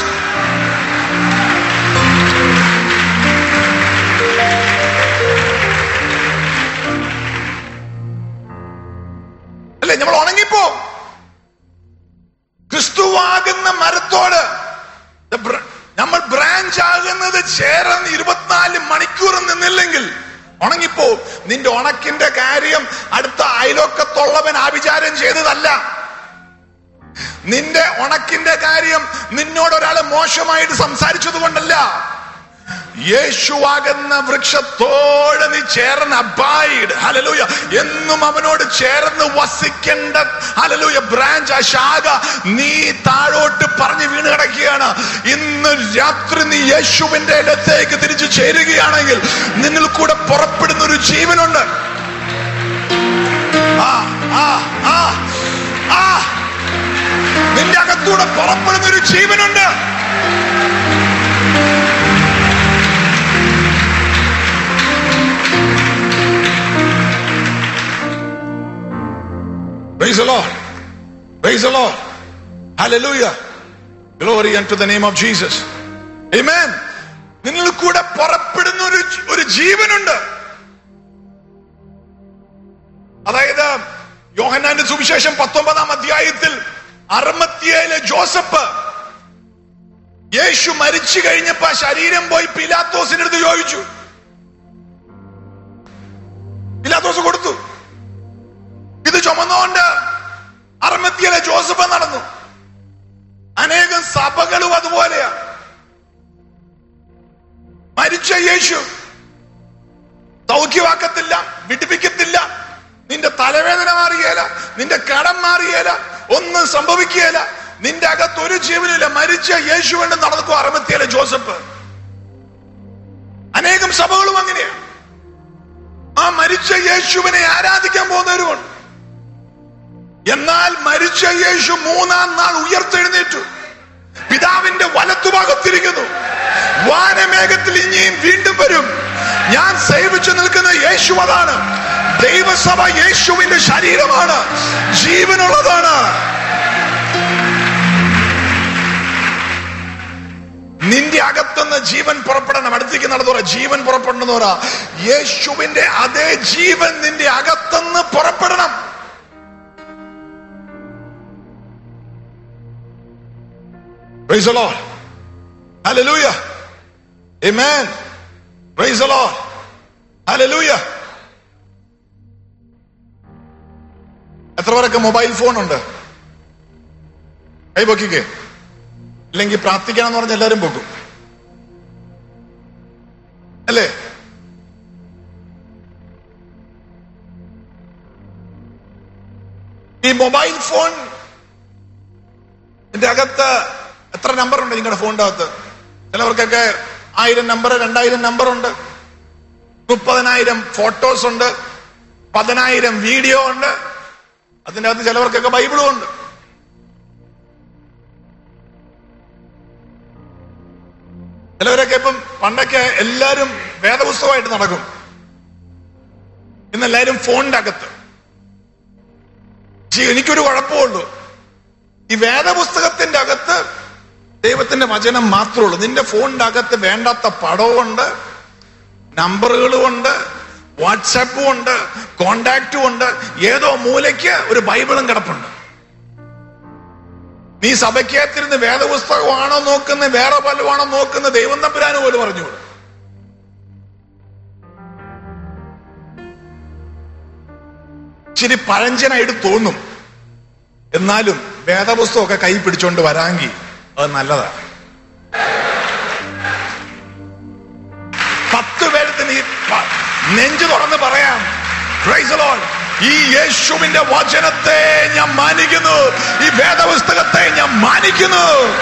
അല്ലേ നമ്മൾ ഉണങ്ങിപ്പോ ക്രിസ്തുവാകുന്ന മരത്തോട് the br- നമ്മൾ ബ്രാഞ്ച് ആകുന്ന ഉണങ്ങുന്നത് ചേർന്ന് ഇരുപത്തിനാല് മണിക്കൂർ നിന്നില്ലെങ്കിൽ ഉണങ്ങിപ്പോ നിന്റെ ഉണക്കിന്റെ കാര്യം അടുത്ത അയലോക്കത്തുള്ളവൻ ആഭിചാരം ചെയ്തതല്ല നിന്റെ ഉണക്കിന്റെ കാര്യം നിന്നോട് ഒരാളെ മോശമായിട്ട് സംസാരിച്ചത് കൊണ്ടല്ല യേശുവാകുന്ന വൃക്ഷത്തോട് നീ ചേർന്ന് അബൈഡ് ഹലലൂയ എന്നും അവനോട് ചേർന്ന് വസിക്കേണ്ട ഹലലൂയ ബ്രാഞ്ച് ആ ശാഖ നീ താഴോട്ട് പറഞ്ഞു വീണ് കിടക്കുകയാണ് ഇന്ന് രാത്രി നീ യേശുവിന്റെ ഇടത്തേക്ക് തിരിച്ചു ചേരുകയാണെങ്കിൽ നിന്നിൽ കൂടെ പുറപ്പെടുന്ന ഒരു ജീവനുണ്ട് ആ ആ ആ ആ നിന്റെ അകത്തൂടെ പുറപ്പെടുന്ന ഒരു ജീവനുണ്ട് Praise the Lord. Praise the Lord. Hallelujah. Glory unto the name of Jesus. Amen. നിന്നിൽ കൂടെ പുറപ്പെടുന്ന ഒരു ഒരു ജീവനുണ്ട് അതായത് യോഹന്നാന്റെ സുവിശേഷം പത്തൊമ്പതാം അധ്യായത്തിൽ അറുമത്തിയേലെ ജോസഫ് യേശു മരിച്ചു കഴിഞ്ഞപ്പോ ആ ശരീരം പോയി പിലാത്തോസിന്റെ അടുത്ത് ചോദിച്ചു പിലാത്തോസ് കൊടുത്തു ഇത് ചുമന്നുകൊണ്ട് അർമ്മത്തിയിലെ ജോസഫ് നടന്നു അനേകം സഭകളും അതുപോലെയാ മരിച്ച യേശു സൗഖ്യമാക്കത്തില്ല വിടിപ്പിക്കത്തില്ല നിന്റെ തലവേദന മാറിയേല നിന്റെ കടം മാറിയേല ഒന്നും സംഭവിക്കുകയില്ല നിന്റെ അകത്ത് ഒരു ജീവനില്ല മരിച്ച യേശുവിന്റെ നടന്നു അറുപത്തിയേല ജോസഫ് അനേകം സഭകളും അങ്ങനെയാണ് ആ മരിച്ച യേശുവിനെ ആരാധിക്കാൻ പോകുന്നവരുമുണ്ട് എന്നാൽ മരിച്ച യേശു മൂന്നാം നാൾ ഉയർത്തെഴുന്നേറ്റു പിതാവിന്റെ വലത്തുഭാഗത്തിരിക്കുന്നു വാനമേഘത്തിൽ ഇനിയും വീണ്ടും വരും ഞാൻ സേവിച്ചു നിൽക്കുന്ന യേശു അതാണ് ദൈവസഭ യേശുവിന്റെ ശരീരമാണ് ജീവനുള്ളതാണ് നിന്റെ അകത്തുനിന്ന് ജീവൻ പുറപ്പെടണം അടുത്തേക്ക് നടന്നു ജീവൻ പുറപ്പെടണമെന്ന് പറ യേശുവിന്റെ അതേ ജീവൻ നിന്റെ അകത്തുനിന്ന് പുറപ്പെടണം Praise the Lord. Hallelujah. Amen. Praise the Lord. Hallelujah. എത്ര പേരൊക്കെ മൊബൈൽ ഫോൺ ഉണ്ട് കൈ പൊക്കിക്കേ ഇല്ലെങ്കിൽ പ്രാർത്ഥിക്കണം എന്ന് പറഞ്ഞ എല്ലാരും പൊക്കും അല്ലേ ഈ മൊബൈൽ ഫോൺ ഇതിന്റെ അകത്ത് എത്ര നമ്പർ ഉണ്ട് നിങ്ങളുടെ ഫോണിന്റെ അകത്ത് ചിലവർക്കൊക്കെ ആയിരം നമ്പർ രണ്ടായിരം നമ്പർ ഉണ്ട് മുപ്പതിനായിരം ഫോട്ടോസ് ഉണ്ട് പതിനായിരം വീഡിയോ ഉണ്ട് അതിന്റെ അകത്ത് ചിലവർക്കൊക്കെ ബൈബിളും ഉണ്ട് ചിലവരൊക്കെ ഇപ്പം പണ്ടൊക്കെ എല്ലാരും വേദപുസ്തകമായിട്ട് നടക്കും ഇന്ന് എല്ലാരും ഫോണിന്റെ അകത്ത് പക്ഷേ എനിക്കൊരു കുഴപ്പമുള്ളൂ ഈ വേദപുസ്തകത്തിന്റെ അകത്ത് ദൈവത്തിന്റെ വചനം മാത്രമേ ഉള്ളൂ നിന്റെ ഫോണിന്റെ അകത്ത് വേണ്ടാത്ത പടവുമുണ്ട് നമ്പറുകളും ഉണ്ട് വാട്സാപ്പും ഉണ്ട് കോണ്ടാക്റ്റും ഉണ്ട് ഏതോ മൂലയ്ക്ക് ഒരു ബൈബിളും കിടപ്പുണ്ട് നീ സഭയ്ക്കകത്തിരുന്ന് വേദപുസ്തകമാണോ നോക്കുന്ന വേറെ പലവാണോ നോക്കുന്ന ദൈവം തമ്പുരാന് പോലും പറഞ്ഞു ഇച്ചിരി പഴഞ്ചനായിട്ട് തോന്നും എന്നാലും വേദപുസ്തകമൊക്കെ കൈ പിടിച്ചോണ്ട് വരാമെങ്കിൽ അത് നല്ലതാണ് പത്ത് പേർക്ക് നീ പ- നെഞ്ചു തുറന്ന് പറയാം Praise the Lord. ഈ യേശുവിന്റെ വചനത്തെ ഞാൻ മാനിക്കുന്നു ഈ വേദപുസ്തകത്തെ ഞാൻ മാനിക്കുന്നു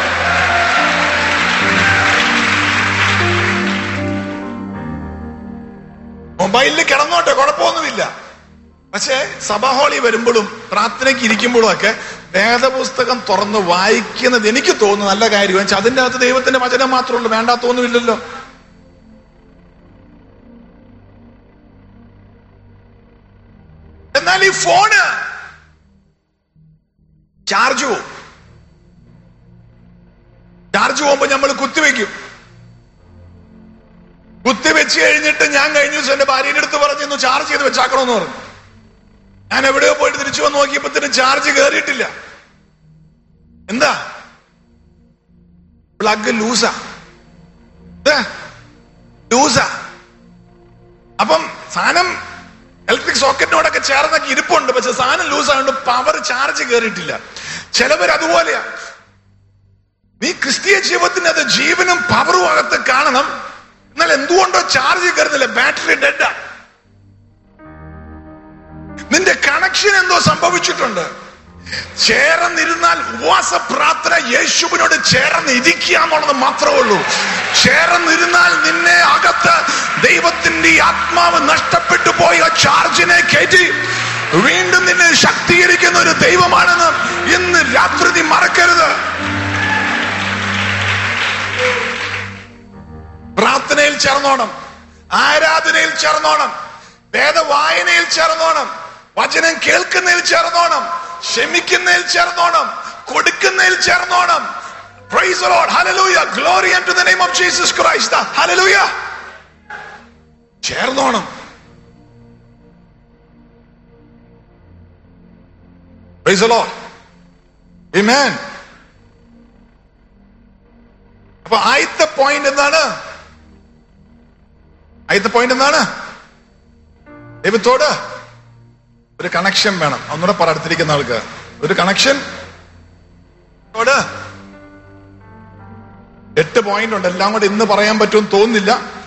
മൊബൈലിൽ കിടന്നോട്ടെ കുഴപ്പമൊന്നുമില്ല പക്ഷേ സഭാഹോളി വരുമ്പോഴും പ്രാർത്ഥനയ്ക്ക് ഇരിക്കുമ്പോഴും ഒക്കെ വേദപുസ്തകം തുറന്ന് വായിക്കുന്നത് എനിക്ക് തോന്നുന്നു നല്ല കാര്യം വെച്ചാൽ അതിന്റെ അകത്ത് ദൈവത്തിന്റെ വചനം മാത്രമേ ഉള്ളൂ വേണ്ടാത്തൊന്നുമില്ലല്ലോ എന്നാൽ ഈ ഫോണ് ചാർജ് പോവും ചാർജ് പോകുമ്പോ നമ്മൾ കുത്തിവെക്കും കുത്തിവെച്ച് കഴിഞ്ഞിട്ട് ഞാൻ കഴിഞ്ഞ ദിവസം എന്റെ ഭാര്യയുടെ അടുത്ത് പറഞ്ഞു ചാർജ് ചെയ്ത് വെച്ചാക്കണമെന്ന് പറഞ്ഞു ഞാൻ എവിടെയോ പോയിട്ട് തിരിച്ചു വന്ന് നോക്കിയപ്പോഴത്തേനും ചാർജ് കയറിയിട്ടില്ല എന്താ പ്ലഗ് ലൂസാ ലൂസാ അപ്പം സാധനം ഇലക്ട്രിക് സോക്കറ്റിനോടൊക്കെ ചേർന്നൊക്കെ ഇരിപ്പുണ്ട് പക്ഷെ സാധനം ലൂസ് ആയതുകൊണ്ട് പവർ ചാർജ് കയറിയിട്ടില്ല ചിലവർ അതുപോലെയാ നീ ക്രിസ്തീയ ജീവിതത്തിന് അത് ജീവനും പവറും അകത്ത് കാണണം എന്നാൽ എന്തുകൊണ്ടോ ചാർജ് കയറുന്നില്ല ബാറ്ററി ഡെഡാ നിന്റെ കണക്ഷൻ എന്തോ സംഭവിച്ചിട്ടുണ്ട് ചേർന്നിരുന്നാൽ ഉപവാസ പ്രാർത്ഥന യേശുവിനോട് ചേർന്ന് ഇരിക്കുക എന്നുള്ളത് മാത്രമേ ഉള്ളൂ ചേർന്നിരുന്നാൽ നിന്നെ അകത്ത് ദൈവത്തിന്റെ ഈ ആത്മാവ് നഷ്ടപ്പെട്ടു പോയ ചാർജിനെ കയറ്റി വീണ്ടും നിന്നെ ശക്തീകരിക്കുന്ന ഒരു ദൈവമാണെന്ന് ഇന്ന് രാത്രി നീ മറക്കരുത് പ്രാർത്ഥനയിൽ ചേർന്നോണം ആരാധനയിൽ ചേർന്നോണം വേദവായനയിൽ ചേർന്നോണം വചനം കേൾക്കുന്നതിൽ ചേർന്നോണം ക്ഷമിക്കുന്നതിൽ ചേർന്നോണം കൊടുക്കുന്നതിൽ ചേർന്നോണം Praise the Lord. Hallelujah. Glory unto the name of Jesus Christ. Hallelujah. ചേർന്നോണം Praise the Lord. Amen. അപ്പൊ ആദ്യത്തെ പോയിന്റ് എന്താണ് ആദ്യത്തെ പോയിന്റ് എന്താണ് ദൈവത്തോട് ഒരു കണക്ഷൻ വേണം ഒന്നുകൂടെ പറ അടുത്തിരിക്കുന്ന ആൾക്ക് ഒരു കണക്ഷൻ എട്ട് പോയിന്റ് ഉണ്ട് എല്ലാം കൂടെ ഇന്ന് പറയാൻ പറ്റുമെന്ന് തോന്നുന്നില്ല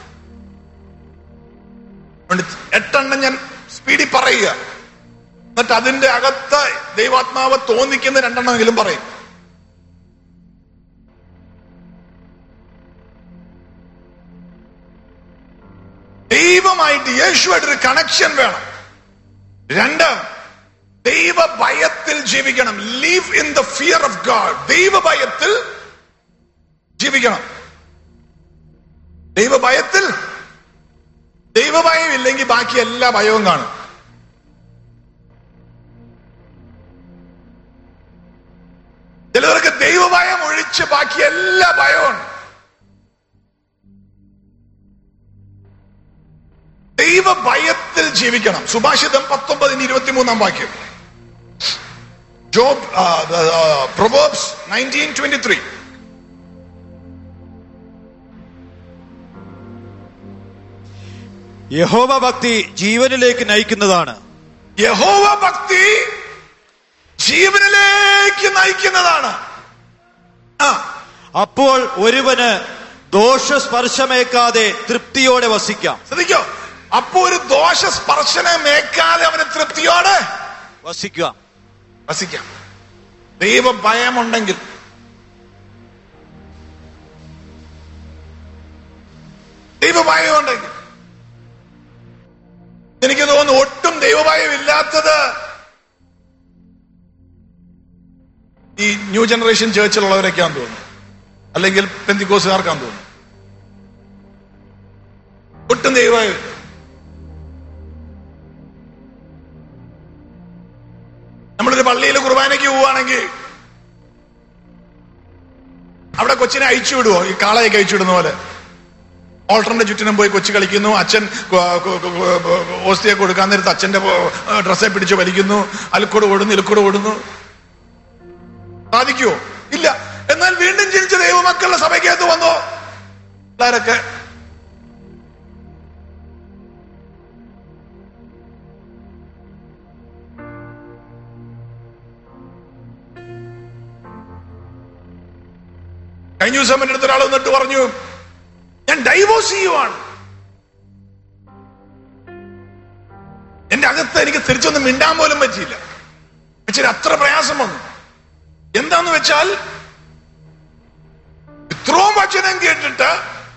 അതുകൊണ്ട് എട്ടെണ്ണം ഞാൻ സ്പീഡിൽ പറയുക എന്നിട്ട് അതിന്റെ അകത്ത് ദൈവാത്മാവ് തോന്നിക്കുന്ന രണ്ടെണ്ണമെങ്കിലും പറയും ദൈവമായിട്ട് യേശുവായിട്ട് ഒരു കണക്ഷൻ വേണം രണ്ട് ദൈവ ഭയത്തിൽ ജീവിക്കണം live in the fear of God ദൈവ ഭയത്തിൽ ജീവിക്കണം ദൈവ ഭയത്തിൽ ദൈവഭയം ഇല്ലെങ്കിൽ ബാക്കി എല്ലാ ഭയവും കാണും ചിലവർക്ക് ദൈവഭയം ഒഴിച്ച് ബാക്കി എല്ലാ ഭയവും ദൈവ ഭയത്തിൽ ജീവിക്കണം സുഭാഷിതം പത്തൊമ്പതിന് ഇരുപത്തിമൂന്നാം വാക്യം Job Proverbs nineteen twenty three യഹോവ ഭക്തി ജീവനിലേക്ക് നയിക്കുന്നതാണ് യഹോവ ഭക്തി ജീവനിലേക്ക് നയിക്കുന്നതാണ് ആ അപ്പോൾ ഒരുവന് ദോഷസ്പർശമേക്കാതെ തൃപ്തിയോടെ വസിക്കാം ശ്രദ്ധിക്കോ അപ്പൊ ഒരു ദോഷ സ്പർശനമേക്കാതെ അവന് തൃപ്തിയോടെ വസിക്കാം വസിക്കാം ദൈവ ഭയമുണ്ടെങ്കിൽ ദൈവ ഭയമുണ്ടെങ്കിൽ എനിക്ക് തോന്നുന്നു ഒട്ടും ദൈവഭയം ഇല്ലാത്തത് ഈ ന്യൂ ജനറേഷൻ ചേർച്ചിലുള്ളവരൊക്കെയാന്ന് തോന്നുന്നു അല്ലെങ്കിൽ പെന്തിക്കോസുകാർക്കാന്ന് തോന്നുന്നു ഒട്ടും ദൈവഭയം ഇല്ല. നമ്മളൊരു പള്ളിയിൽ കുർബാനയ്ക്ക് പോവുകയാണെങ്കിൽ അവിടെ കൊച്ചിനെ അയച്ചു വിടുവോ ഈ കാളയൊക്കെ അയച്ചു വിടുന്ന പോലെ ഓൾട്ടറിന്റെ ചുറ്റിനും പോയി കൊച്ചു കളിക്കുന്നു അച്ഛൻ ഓസ്തിയെ കൊടുക്കാൻ നേരത്ത് അച്ഛന്റെ ഡ്രസ്സെ പിടിച്ച് വലിക്കുന്നു അലുക്കോട് ഓടുന്നു ഇലുക്കോട് ഓടുന്നു സാധിക്കുവോ ഇല്ല എന്നാൽ വീണ്ടും ജനിച്ച ദൈവമക്കളുടെ സഭയ്ക്കകത്ത് വന്നോ പിള്ളേരൊക്കെ കഴിഞ്ഞ ദിവസം എൻ്റെ അടുത്ത് ഒരാൾ വന്നിട്ട് പറഞ്ഞു ഞാൻ ഡൈവോഴ്സ് ചെയ്യുവാണ് എന്റെ അകത്ത് എനിക്ക് തിരിച്ചൊന്നും മിണ്ടാൻ പോലും പറ്റിയില്ല ഇച്ചിരി അത്ര പ്രയാസം വന്നു എന്താന്ന് വെച്ചാൽ ഇത്രയും വചനം കേട്ടിട്ട്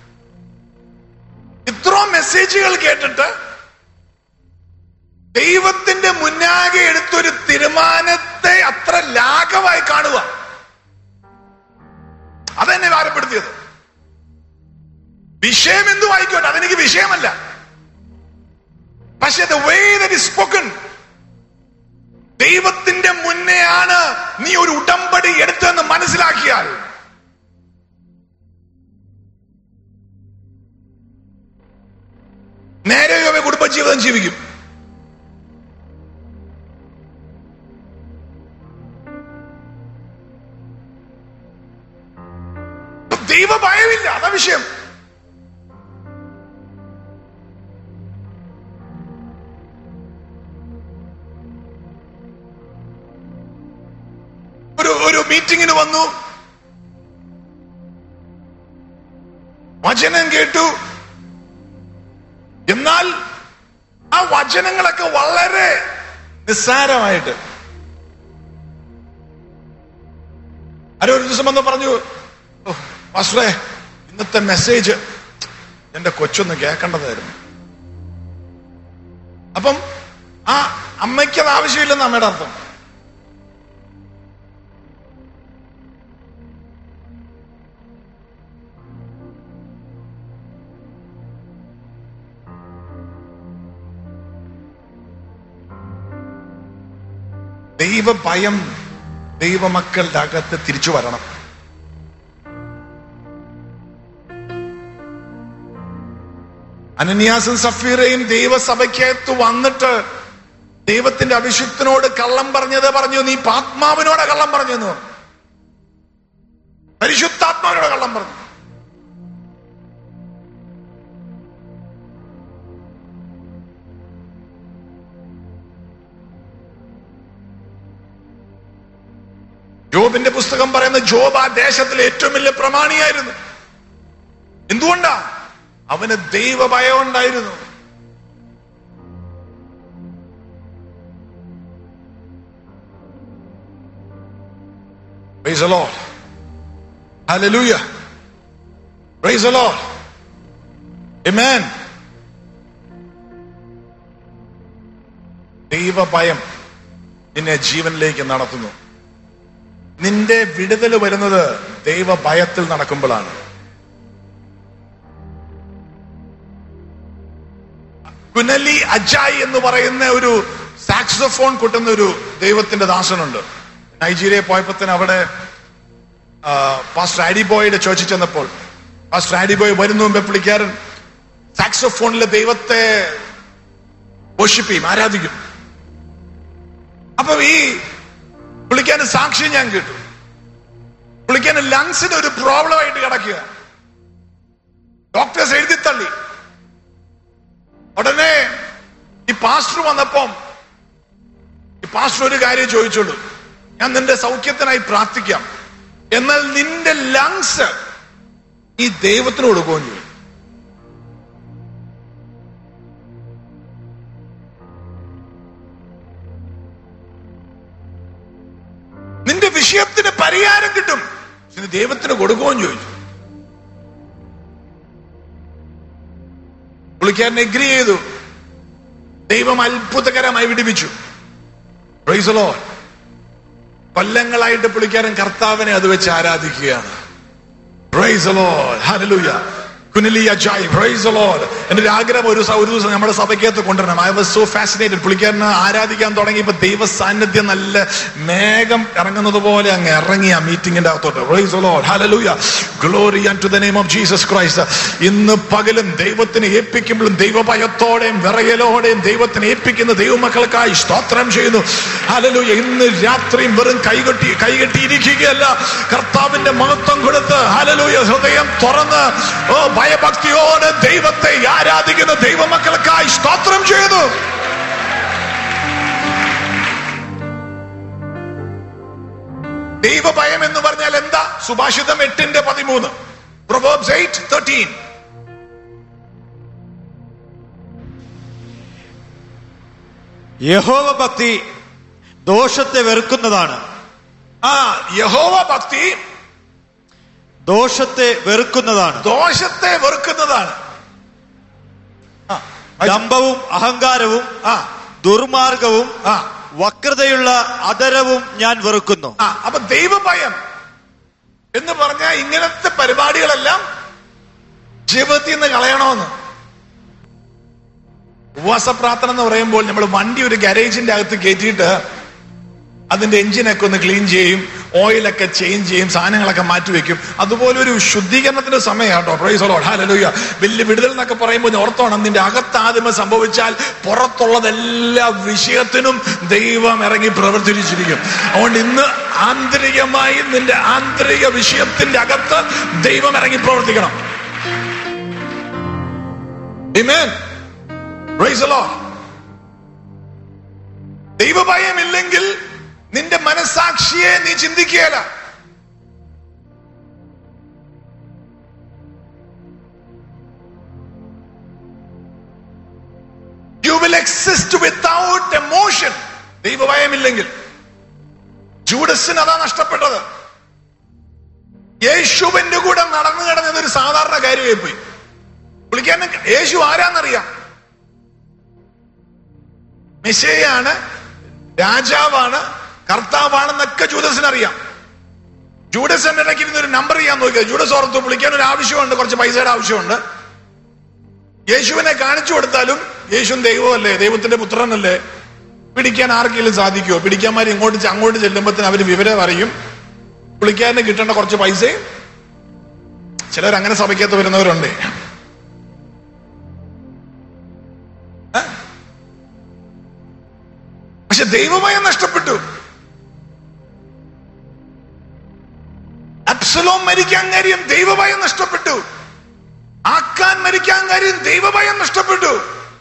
ഇത്രയും മെസ്സേജുകൾ കേട്ടിട്ട് ദൈവത്തിന്റെ മുന്നാകെ എടുത്തൊരു തീരുമാനത്തെ അത്ര ലാഘവായി കാണുക അതെന്നെ ഭാരപ്പെടുത്തിയത് വിഷയം എന്തു ആയിക്കോട്ടെ അതെനിക്ക് വിഷയമല്ല പക്ഷെ the way that is spoken ദൈവത്തിന്റെ മുന്നെയാണ് നീ ഒരു ഉടമ്പടി എടുത്തെന്ന് മനസ്സിലാക്കിയാൽ നേരെയോ കുടുംബജീവിതം ജീവിക്കും ദൈവ ഭയമില്ല അതാ വിഷയം മീറ്റിങ്ങിന് വന്നു വചനം കേട്ടു എന്നാൽ ആ വചനങ്ങളൊക്കെ വളരെ നിസ്സാരമായിട്ട് ആരോ ഒരു ദിവസം വന്ന് പറഞ്ഞു "ഓ, പാസ്റ്ററെ ഇന്നത്തെ മെസ്സേജ് എന്റെ കൊച്ചൊന്ന് കേൾക്കേണ്ടതായിരുന്നു അപ്പം ആ അമ്മയ്ക്ക് അത് ആവശ്യമില്ലെന്ന് അമ്മയുടെ അർത്ഥം ദൈവഭയം ദൈവമക്കളുടെ അകത്ത് തിരിച്ചു വരണം അനന്യാസും സഫീറയും ദൈവസഭയ്ക്കകത്ത് വന്നിട്ട് ദൈവത്തിന്റെ അഭിഷിക്തനോട് കള്ളം പറഞ്ഞത് പറഞ്ഞു നീ പാത്മാവിനോട് കള്ളം പറഞ്ഞു എന്ന് പറഞ്ഞു പരിശുദ്ധാത്മാവിനോട് കള്ളം പറഞ്ഞു ജോബിന്റെ പുസ്തകം പറയുന്ന ജോബ് ആ ദേശത്തിലെ ഏറ്റവും വലിയ പ്രമാണിയായിരുന്നു എന്തുകൊണ്ടാ അവന് ദൈവഭയം ഉണ്ടായിരുന്നു Praise the Lord. Hallelujah. Praise the Lord. Amen. ദൈവഭയം നിന്നെ ജീവനിലേക്ക് നടത്തുന്നു നിന്റെ വിടുതൽ വരുന്നത് ദൈവഭയത്തിൽ നടക്കുമ്പോഴാണ് കുനലി അജായ് എന്ന് പറയുന്ന ഒരു സാക്സോഫോൺ കൊട്ടുന്ന ഒരു ദൈവത്തിന്റെ ദാസനുണ്ട് നൈജീരിയ പോയപ്പത്തിന് അവിടെ ആ, പാസ്റ്റർ ആഡി ബോയുടെ ചോദിച്ചു ചെന്നപ്പോൾ പാസ്റ്റർ ആഡി ബോയ് വരുന്നു മുമ്പേ പുള്ളിക്കാരൻ സാക്സോഫോണിലെ ദൈവത്തെ worship ചെയ്യും ആരാധിക്കും അപ്പൊ ഈ പുള്ളിക്കാരൻ സാക്ഷ്യം ഞാൻ കേട്ടു പുള്ളിക്കാരൻ ലങ്സിന് ഒരു പ്രോബ്ലം ആയിട്ട് കിടക്കുക ഡോക്ടേഴ്സ് എഴുതി തള്ളി ഉടനെ ഈ പാസ്റ്റർ വന്നപ്പം ഈ പാസ്റ്റർ ഒരു കാര്യം ചോദിച്ചോളൂ ഞാൻ നിന്റെ സൗഖ്യത്തിനായി പ്രാർത്ഥിക്കാം എന്നാൽ നിന്റെ ലങ്സ് ഈ ദൈവത്തിന് കൊടുക്കുകയും ചെയ്യും നിന്റെ വിഷയത്തിന് പരിഹാരം കിട്ടും പക്ഷെ നീ ദൈവത്തിന് കൊടുക്കുകയും ചോദിച്ചു പുള്ളിക്കാരൻ എഗ്രി ചെയ്തു ദൈവം അത്ഭുതകരമായി വിടിപ്പിച്ചു Praise the Lord. കൊല്ലങ്ങളായിട്ട് പുള്ളിക്കാരൻ കർത്താവിനെ അത് വെച്ച് ആരാധിക്കുകയാണ് Praise the Lord. Hallelujah. കുനിലി അജായ് പ്രൈസ് the Lord. എന്റെ ഒരു ആഗ്രഹം ഒരു സ- ഒരു ദിവസം നമ്മുടെ സഭയ്ക്കകത്ത് കൊണ്ടുവരണം ഐ വാസ് സോ ഫാസിനേറ്റഡ് പുള്ളിക്കാരന് ആരാധിക്കാൻ തുടങ്ങിയപ്പോ ദൈവ സാന്നിധ്യം നല്ല മേഘം ഇറങ്ങുന്നത് പോലെ അങ്ങ് ഇറങ്ങി ആ മീറ്റിംഗിന്റെ അകത്തോട്ട് praise the Lord. Hallelujah. Glory unto the name of Jesus Christ. ഇന്ന് പകലും ദൈവത്തിന് ഏൽപ്പിക്കുമ്പോഴും ദൈവഭയത്തോടെയും വിറയലോടെയും ദൈവത്തിന് ഏൽപ്പിക്കുന്ന ദൈവമക്കൾക്കായി സ്തോത്രം ചെയ്യുന്നു ഹലലൂയ ഇന്ന് രാത്രിയും വെറും കൈകെട്ടി കൈകെട്ടിയിരിക്കുകയല്ല കർത്താവിന്റെ മഹത്വം കൊടുത്ത് ഹലലൂയ ഹൃദയം തുറന്ന് ഓ ഭയഭക്തിയോടെ ദൈവത്തെ ആരാധിക്കുന്ന ദൈവമക്കൾക്കായി സ്തോത്രം ചെയ്യുന്നു ദൈവഭയം എന്ന് പറഞ്ഞാൽ എന്താ സുഭാഷിതം എട്ടിന്റെ പതിമൂന്ന് പ്രൊവേബ്സ് എയ്റ്റ് തേർട്ടീൻ യഹോവ ഭക്തി ദോഷത്തെ വെറുക്കുന്നതാണ് ആ യഹോവ ഭക്തി ദോഷത്തെ വെറുക്കുന്നതാണ് ദോഷത്തെ വെറുക്കുന്നതാണ് ആ, ദമ്പവും അഹങ്കാരവും ആ ദുർമാർഗവും ആ വക്രതയുള്ള അതരവും ഞാൻ വെറുക്കുന്നു ആ അപ്പൊ ദൈവഭയം എന്ന് പറഞ്ഞാൽ ഇങ്ങനത്തെ പരിപാടികളെല്ലാം ജീവിതത്തിൽ നിന്ന് കളയണമെന്ന് ഉപവാസ പ്രാർത്ഥന എന്ന് പറയുമ്പോൾ നമ്മൾ വണ്ടി ഒരു ഗാരേജിന്റെ അകത്ത് കയറ്റിയിട്ട് അതിന്റെ എഞ്ചിനൊക്കെ ഒന്ന് ക്ലീൻ ചെയ്യും ഓയിലൊക്കെ ചേഞ്ച് ചെയ്യും സാധനങ്ങളൊക്കെ മാറ്റി വെക്കും അതുപോലെ ഒരു ശുദ്ധീകരണത്തിന്റെ സമയം കേട്ടോ പ്രൈസ് ലോഡ് ഹാലലൂയ വലിയ വിടുതൽ എന്നൊക്കെ പറയുമ്പോൾ നീ ഓർത്തോണം നിന്റെ അകത്ത് ആദ്യമേ സംഭവിച്ചാൽ പുറത്തുള്ളതെല്ലാ വിഷയത്തിനും ദൈവം ഇറങ്ങി പ്രവർത്തിച്ചിരിക്കും അതുകൊണ്ട് ഇന്ന് ആന്തരികമായി നിന്റെ ആന്തരിക വിഷയത്തിന്റെ അകത്ത് ദൈവം ഇറങ്ങി പ്രവർത്തിക്കണം Amen. Praise the Lord. ദൈവഭയമില്ലെങ്കിൽ നിന്റെ മനസാക്ഷിയെ നീ ചിന്തിക്കുകയല്ല ദൈവഭയമില്ലെങ്കിൽ ജൂഡസിന് അതാ നഷ്ടപ്പെട്ടത് യേശുവിന്റെ കൂടെ നടന്നു കിടന്നത് ഒരു സാധാരണ കാര്യമായി പോയി പുള്ളിക്കാരൻ യേശു ആരാന്നറിയാം മെസ്സേയാണ് രാജാവാണ് കർത്താവാണെന്നൊക്കെ ജൂഡസിന് അറിയാം ജൂഡസ് എന്റെ ഇടയ്ക്ക് ഇരുന്ന് ഒരു നമ്പർ ചെയ്യാൻ നോക്കിയത് ജൂഡസ് ഓർത്തു പുള്ളിക്കാൻ ഒരു ആവശ്യമുണ്ട് കുറച്ച് പൈസയുടെ ആവശ്യമുണ്ട് യേശുവിനെ കാണിച്ചു കൊടുത്താലും യേശുവും ദൈവമല്ലേ ദൈവത്തിന്റെ പുത്രനല്ലേ പിടിക്കാൻ ആർക്കെങ്കിലും സാധിക്കുമോ പിടിക്കാന്മാർ ഇങ്ങോട്ട് ചെ- അങ്ങോട്ട് ചെല്ലുമ്പോഴത്തേന് അവര് വിവരം അറിയും പുള്ളിക്കാരന് കിട്ടേണ്ട കുറച്ച് പൈസയും ചിലർ അങ്ങനെ സഭയ്ക്കകത്ത് വരുന്നവരുണ്ട് ഏ? പക്ഷെ ദൈവഭയം നഷ്ടപ്പെട്ടു അബ്സലോം മരിക്കാൻ കാര്യം ദൈവഭയം നഷ്ടപ്പെട്ടു ആക്കാൻ മരിക്കാൻ കാര്യം ദൈവഭയം നഷ്ടപ്പെട്ടു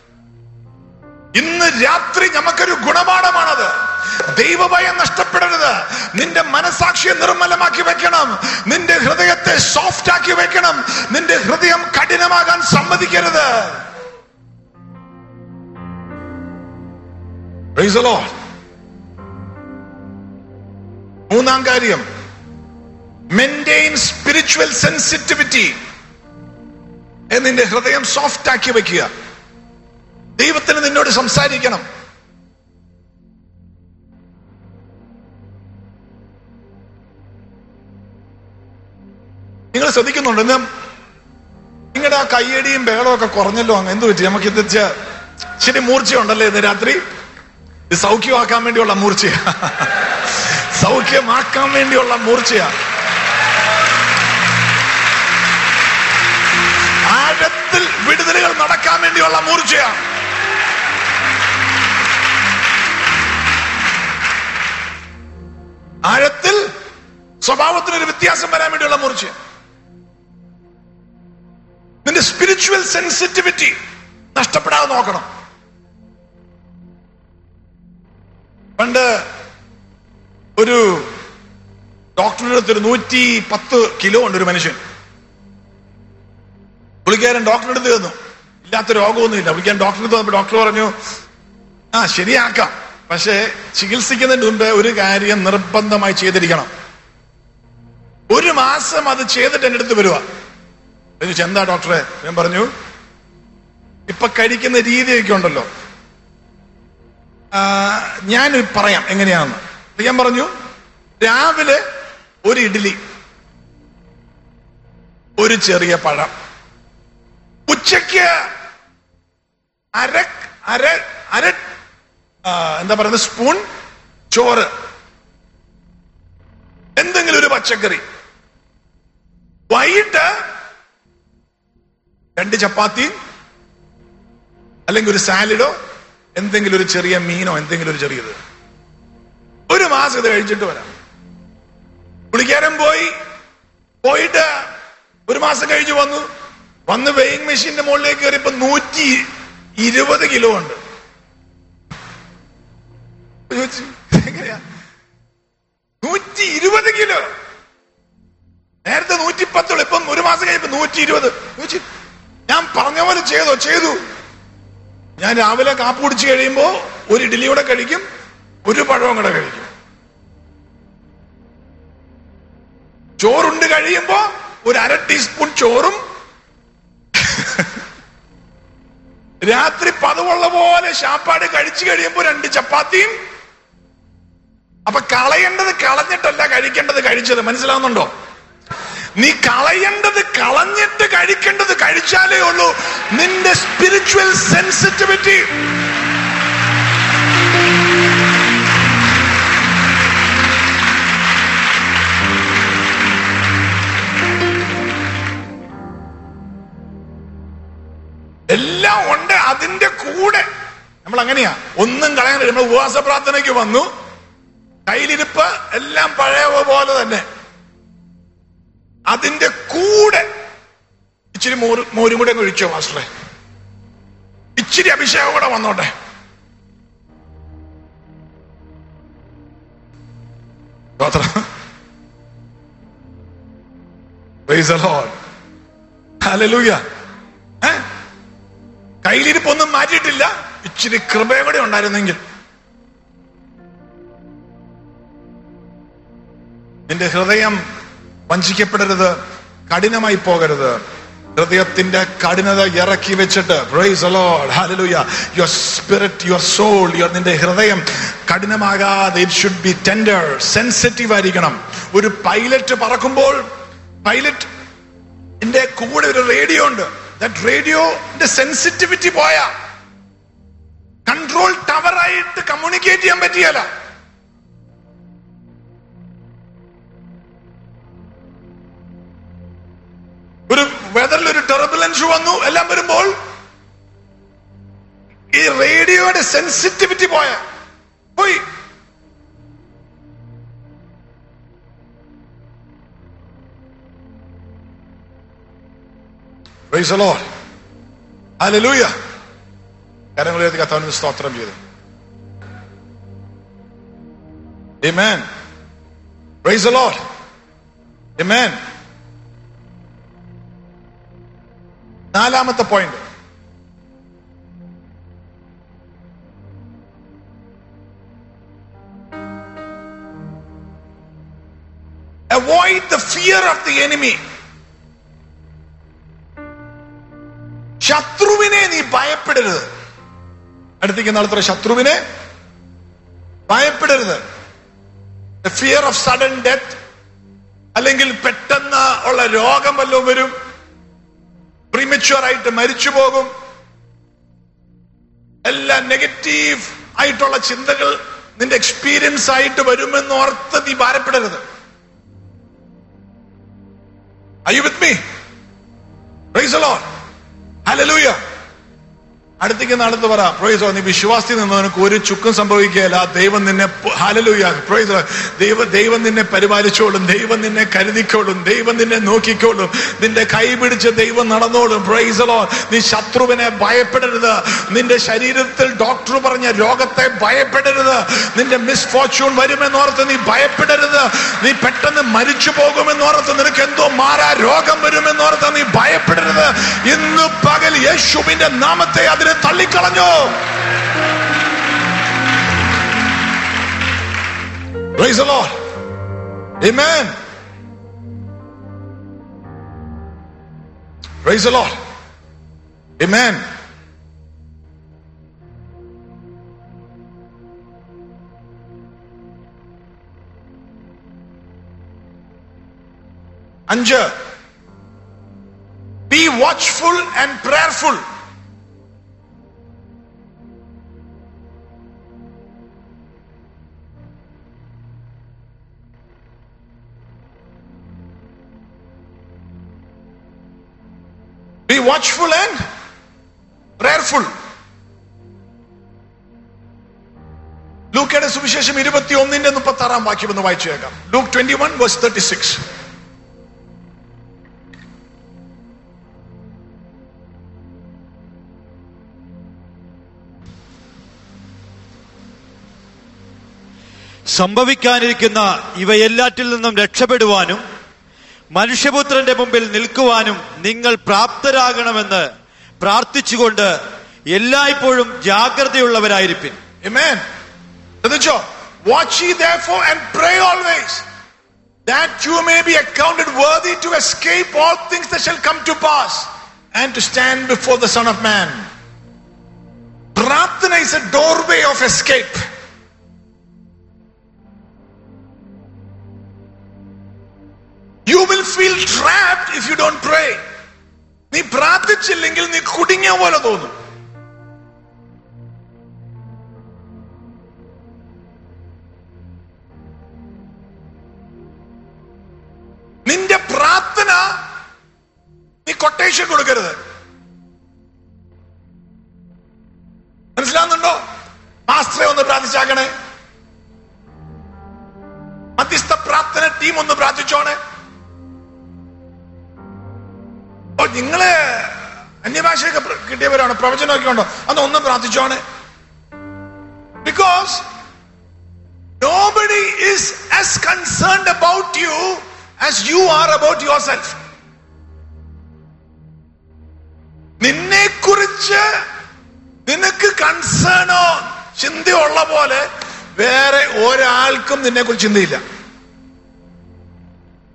ഇന്ന് രാത്രി നമുക്കൊരു ഗുണപാഠമാണത് ദൈവഭയം നഷ്ടപ്പെടരുത് നിന്റെ മനസാക്ഷിയെ നിർമ്മലമാക്കി വെക്കണം നിന്റെ ഹൃദയത്തെ സോഫ്റ്റ് ആക്കി വെക്കണം നിന്റെ ഹൃദയം കഠിനമാകാൻ സമ്മതിക്കരുത് Praise the Lord. മൂന്നാം കാര്യം മെയിൻറ്റെയിൻ സ്പിരിച്വൽ സെൻസിറ്റിവിറ്റി നിന്റെ ഹൃദയം സോഫ്റ്റ് ആക്കി വെക്കുക ദൈവത്തിന് നിന്നോട് സംസാരിക്കണം നിങ്ങൾ ശ്രദ്ധിക്കുന്നുണ്ട് ഇന്ന് നിങ്ങളുടെ ആ കയ്യടിയും ബഹളവും ഒക്കെ കുറഞ്ഞല്ലോ അങ്ങ് എന്ത് പറ്റി നമുക്ക് ഇത് ചെ- ശരി മൂർച്ചയുണ്ടല്ലേ ഇന്ന് രാത്രി ഇത് സൗഖ്യമാക്കാൻ വേണ്ടിയുള്ള മൂർച്ചയാ സൗഖ്യമാക്കാൻ വേണ്ടിയുള്ള മൂർച്ചയാ ആഴത്തിൽ വിടുതലുകൾ നടക്കാൻ വേണ്ടിയുള്ള മൂർച്ചയാ ആഴത്തിൽ സ്വഭാവത്തിനൊരു വ്യത്യാസം വരാൻ വേണ്ടിയുള്ള മൂർച്ച നിന്റെ സ്പിരിച്വൽ സെൻസിറ്റിവിറ്റി നഷ്ടപ്പെടാതെ നോക്കണം പണ്ട് ഒരു ഡോക്ടറുടെ അടുത്ത് ഒരു നൂറ്റി പത്ത് കിലോ ഉണ്ട് ഒരു മനുഷ്യൻ പുള്ളിക്കാരൻ ഡോക്ടറുടെ അടുത്ത് തന്നു ഇല്ലാത്ത രോഗമൊന്നുമില്ല പുള്ളിക്കാരൻ ഡോക്ടറെ അടുത്ത് വന്നപ്പോൾ ഡോക്ടർ പറഞ്ഞു ആ ശരിയാക്കാം പക്ഷേ ചികിത്സിക്കുന്നതിന് മുമ്പേ ഒരു കാര്യം നിർബന്ധമായി ചെയ്തിരിക്കണം ഒരു മാസം അത് ചെയ്തിട്ട് എന്റെ അടുത്ത് വരുക എന്ന് ചോദിച്ചു, എന്താ ഡോക്ടറെ ഞാൻ പറഞ്ഞു ഇപ്പൊ കഴിക്കുന്ന രീതിയൊക്കെ ഉണ്ടല്ലോ ആ, ഞാൻ പറയാം എങ്ങനെയാണെന്ന് ഞാൻ പറഞ്ഞു രാവിലെ ഒരു ഇഡ്ഡലി ഒരു ചെറിയ പഴം ഉച്ചയ്ക്ക് അര അര അര ആ, എന്താ പറയുന്നത് സ്പൂൺ ചോറ് എന്തെങ്കിലും ഒരു പച്ചക്കറി വൈകിട്ട് രണ്ട് ചപ്പാത്തി അല്ലെങ്കിൽ ഒരു സാലഡോ എന്തെങ്കിലും ഒരു ചെറിയ മീനോ എന്തെങ്കിലും ഒരു ചെറിയത് ഒരു മാസം ഇത് കഴിച്ചിട്ട് വരാം പുള്ളിക്കാരൻ പോയി പോയിട്ട് ഒരു മാസം കഴിഞ്ഞ് വന്നു വന്ന് വെയിങ് മെഷീന്റെ മുകളിലേക്ക് കയറിയപ്പോ നൂറ്റി ഇരുപത് കിലോ ഉണ്ട് ചോദിച്ചു, എങ്ങനെയാ നൂറ്റി ഇരുപത് കിലോ നേരത്തെ നൂറ്റി പത്തുള്ളൂ ഇപ്പം ഒരു മാസം കഴിയുമ്പോ നൂറ്റി ഇരുപത് ചോദിച്ചു, ഞാൻ പറഞ്ഞ പോലെ ചെയ്തോ ചെയ്തു ഞാൻ രാവിലെ കാപ്പ് കുടിച്ച് കഴിയുമ്പോ ഒരു ഇഡ്ഡലി കൂടെ കഴിക്കും ഒരു പഴവും കൂടെ കഴിക്കും ചോറുണ്ട് കഴിയുമ്പോ ഒരു അര ടീസ്പൂൺ ചോറും രാത്രി പതിവുള്ള പോലെ ശാപ്പാട് കഴിച്ചു കഴിയുമ്പോ രണ്ട് ചപ്പാത്തിയും അപ്പൊ കളയേണ്ടത് കളഞ്ഞിട്ടല്ല കഴിക്കേണ്ടത് കഴിച്ചത് മനസ്സിലാവുന്നുണ്ടോ നീ കളയേണ്ടത് കളഞ്ഞിട്ട് കഴിക്കേണ്ടത് കഴിച്ചാലേ ഉള്ളൂ നിന്റെ സ്പിരിച്വൽ സെൻസിറ്റിവിറ്റി എല്ലാം ഉണ്ട് അതിന്റെ കൂടെ നമ്മൾ അങ്ങനെയാ ഒന്നും കളയാൻ നമ്മൾ ഉപവാസ പ്രാർത്ഥനയ്ക്ക് വന്നു കയ്യിലിരിപ്പ് എല്ലാം പഴയ പോലെ തന്നെ അതിന്റെ കൂടെ ഇച്ചിരി മോര് മോരും കൂടെ അങ്ങ് ഒഴിച്ചോ മാസ്റ്ററെ ഇച്ചിരി അഭിഷേകം കൂടെ വന്നോട്ടെ സ്തോത്രം. Praise the Lord. Hallelujah. ഏ? കയ്യിലിരിപ്പൊന്നും മാറ്റിയിട്ടില്ല ഇച്ചിരി കൃപയും കൂടെ ഉണ്ടായിരുന്നെങ്കിൽ നിന്റെ ഹൃദയം വഞ്ചിക്കപ്പെടരുത് കഠിനമായി പോകരുത് ഹൃദയത്തിന്റെ കഠിനത ഇറക്കി വെച്ചിട്ട് praise the Lord hallelujah your spirit your soul your നിന്റെ ഹൃദയം കഠിനമാകാതെ it should be tender sensitive ആയിരിക്കണം ഒരു പൈലറ്റ് പറക്കുമ്പോൾ പൈലറ്റ് എന്റെ കൂടെ ഒരു റേഡിയോ ഉണ്ട് ദാറ്റ് റേഡിയോന്റെ സെൻസിറ്റിവിറ്റി പോയാ കൺട്രോൾ ടവർ ആയിട്ട് കമ്മ്യൂണിക്കേറ്റ് ചെയ്യാൻ പറ്റിയല്ല ഒരു വെതറിൽ ഒരു ടെർബുലൻസ് വന്നു എല്ലാം വരുമ്പോൾ ഈ റേഡിയോയുടെ സെൻസിറ്റിവിറ്റി പോയ പോയി Praise the Lord. Hallelujah. കരങ്ങൾ ഉയർത്തി കർത്താവിന് സ്തോത്രം ചെയ്തു Amen. Praise the Lord. Amen. നാലാമത്തെ point avoid the fear of the enemy ശത്രുവിനെ നീ ഭയപ്പെടരുത് അടുത്തേക്ക് നാളത്തെ ശത്രുവിനെ ഭയപ്പെടരുത് ഫിയർ ഓഫ് സഡൻ ഡെത്ത് അല്ലെങ്കിൽ പെട്ടെന്ന് ഉള്ള രോഗം വല്ലതും വരും പ്രീമച്വർ ആയിട്ട് മരിച്ചു പോകും എല്ലാ നെഗറ്റീവ് ആയിട്ടുള്ള ചിന്തകൾ നിന്റെ എക്സ്പീരിയൻസ് ആയിട്ട് വരുമെന്ന് ഓർത്ത് നീ ഭാരപ്പെടരുത് Are you with me? Praise the Lord. Hallelujah. അടുത്തേക്ക് നടത്ത് പറ പ്രൊയ്സോ നീ വിശ്വാസത്തിൽ നിന്ന് നിനക്ക് ഒരു ചുക്കും സംഭവിക്കുകയില്ല ദൈവം നിന്നെ ഹാലലൂയ പ്രൊയ്സോ ദൈവ ദൈവം നിന്നെ പരിപാലിച്ചോളും ദൈവം നിന്നെ കരുതിക്കോളും ദൈവം നിന്നെ നോക്കിക്കോളും നിന്റെ കൈ പിടിച്ച് ദൈവം നടന്നോളും പ്രൊയ്സലോ നീ ശത്രുവിനെ ഭയപ്പെടരുത് നിന്റെ ശരീരത്തിൽ ഡോക്ടർ പറഞ്ഞ രോഗത്തെ ഭയപ്പെടരുത് നിന്റെ മിസ്ഫോർച്യൂൺ വരുമെന്നോർത്ത് നീ ഭയപ്പെടരുത് നീ പെട്ടെന്ന് മരിച്ചു പോകുമെന്നോർത്ത് നിനക്ക് എന്തോ മാറാ രോഗം വരുമെന്നോർത്ത് നീ ഭയപ്പെടരുത് ഇന്ന് പകൽ യേശുവിന്റെ നാമത്തെ അതിനെ തള്ളിക്കളഞ്ഞു Praise the Lord. Amen. Praise the Lord. Amen. അഞ്ച് be watchful and prayerful Be watchful and prayerful. ലൂക്കയുടെ സുവിശേഷം ഇരുപത്തി ഒന്നിന്റെ മുപ്പത്തി ആറാം വാക്യം ഒന്ന് വായിച്ചു കേൾക്കാം Luke twenty one verse thirty six സംഭവിക്കാനിരിക്കുന്ന ഇവയെല്ലാറ്റിൽ നിന്നും രക്ഷപ്പെടുവാനും മനുഷ്യപുത്രന്റെ മുമ്പിൽ നിൽക്കുവാനും നിങ്ങൾ പ്രാപ്തരാകണമെന്ന് പ്രാർത്ഥിച്ചുകൊണ്ട് എല്ലായ്പ്പോഴും ജാഗ്രതയുള്ളവരായിരിപ്പിൻ Amen. ശ്രദ്ധിച്ചോ Watch ye therefore and pray always that you may be accounted worthy to escape all things that shall come to pass and to stand before the Son of Man. പ്രാർത്ഥന is a doorway of escape. You will feel trapped if you don't pray. നീ പ്രാർത്ഥിച്ചില്ലെങ്കിൽ നീ കുടുങ്ങിയ പോലെ തോന്നും നിന്റെ പ്രാർത്ഥന നീ quotation കൊടുക്കരുത് മനസ്സിലാവുന്നുണ്ടോ മാസ്റ്ററെ ഒന്ന് പ്രാർത്ഥിച്ചാക്കണേ മധ്യസ്ഥ പ്രാർത്ഥന ടീം ഒന്ന് പ്രാർത്ഥിച്ചോണേ ഓ നിങ്ങള് അന്യഭാഷയൊക്കെ പ്ര- കിട്ടിയവരാണ് പ്രവചനമൊക്കെ ഉണ്ടോ അന്ന് ഒന്ന് പ്രാർത്ഥിച്ചോണേ because Nobody is as concerned about you as you are about yourself. നിന്നെ കുറിച്ച് നിനക്ക് കൺസേണോ ചിന്തയുള്ള പോലെ വേറെ ഒരാൾക്കും നിന്നെ കുറിച്ച് ചിന്തയില്ല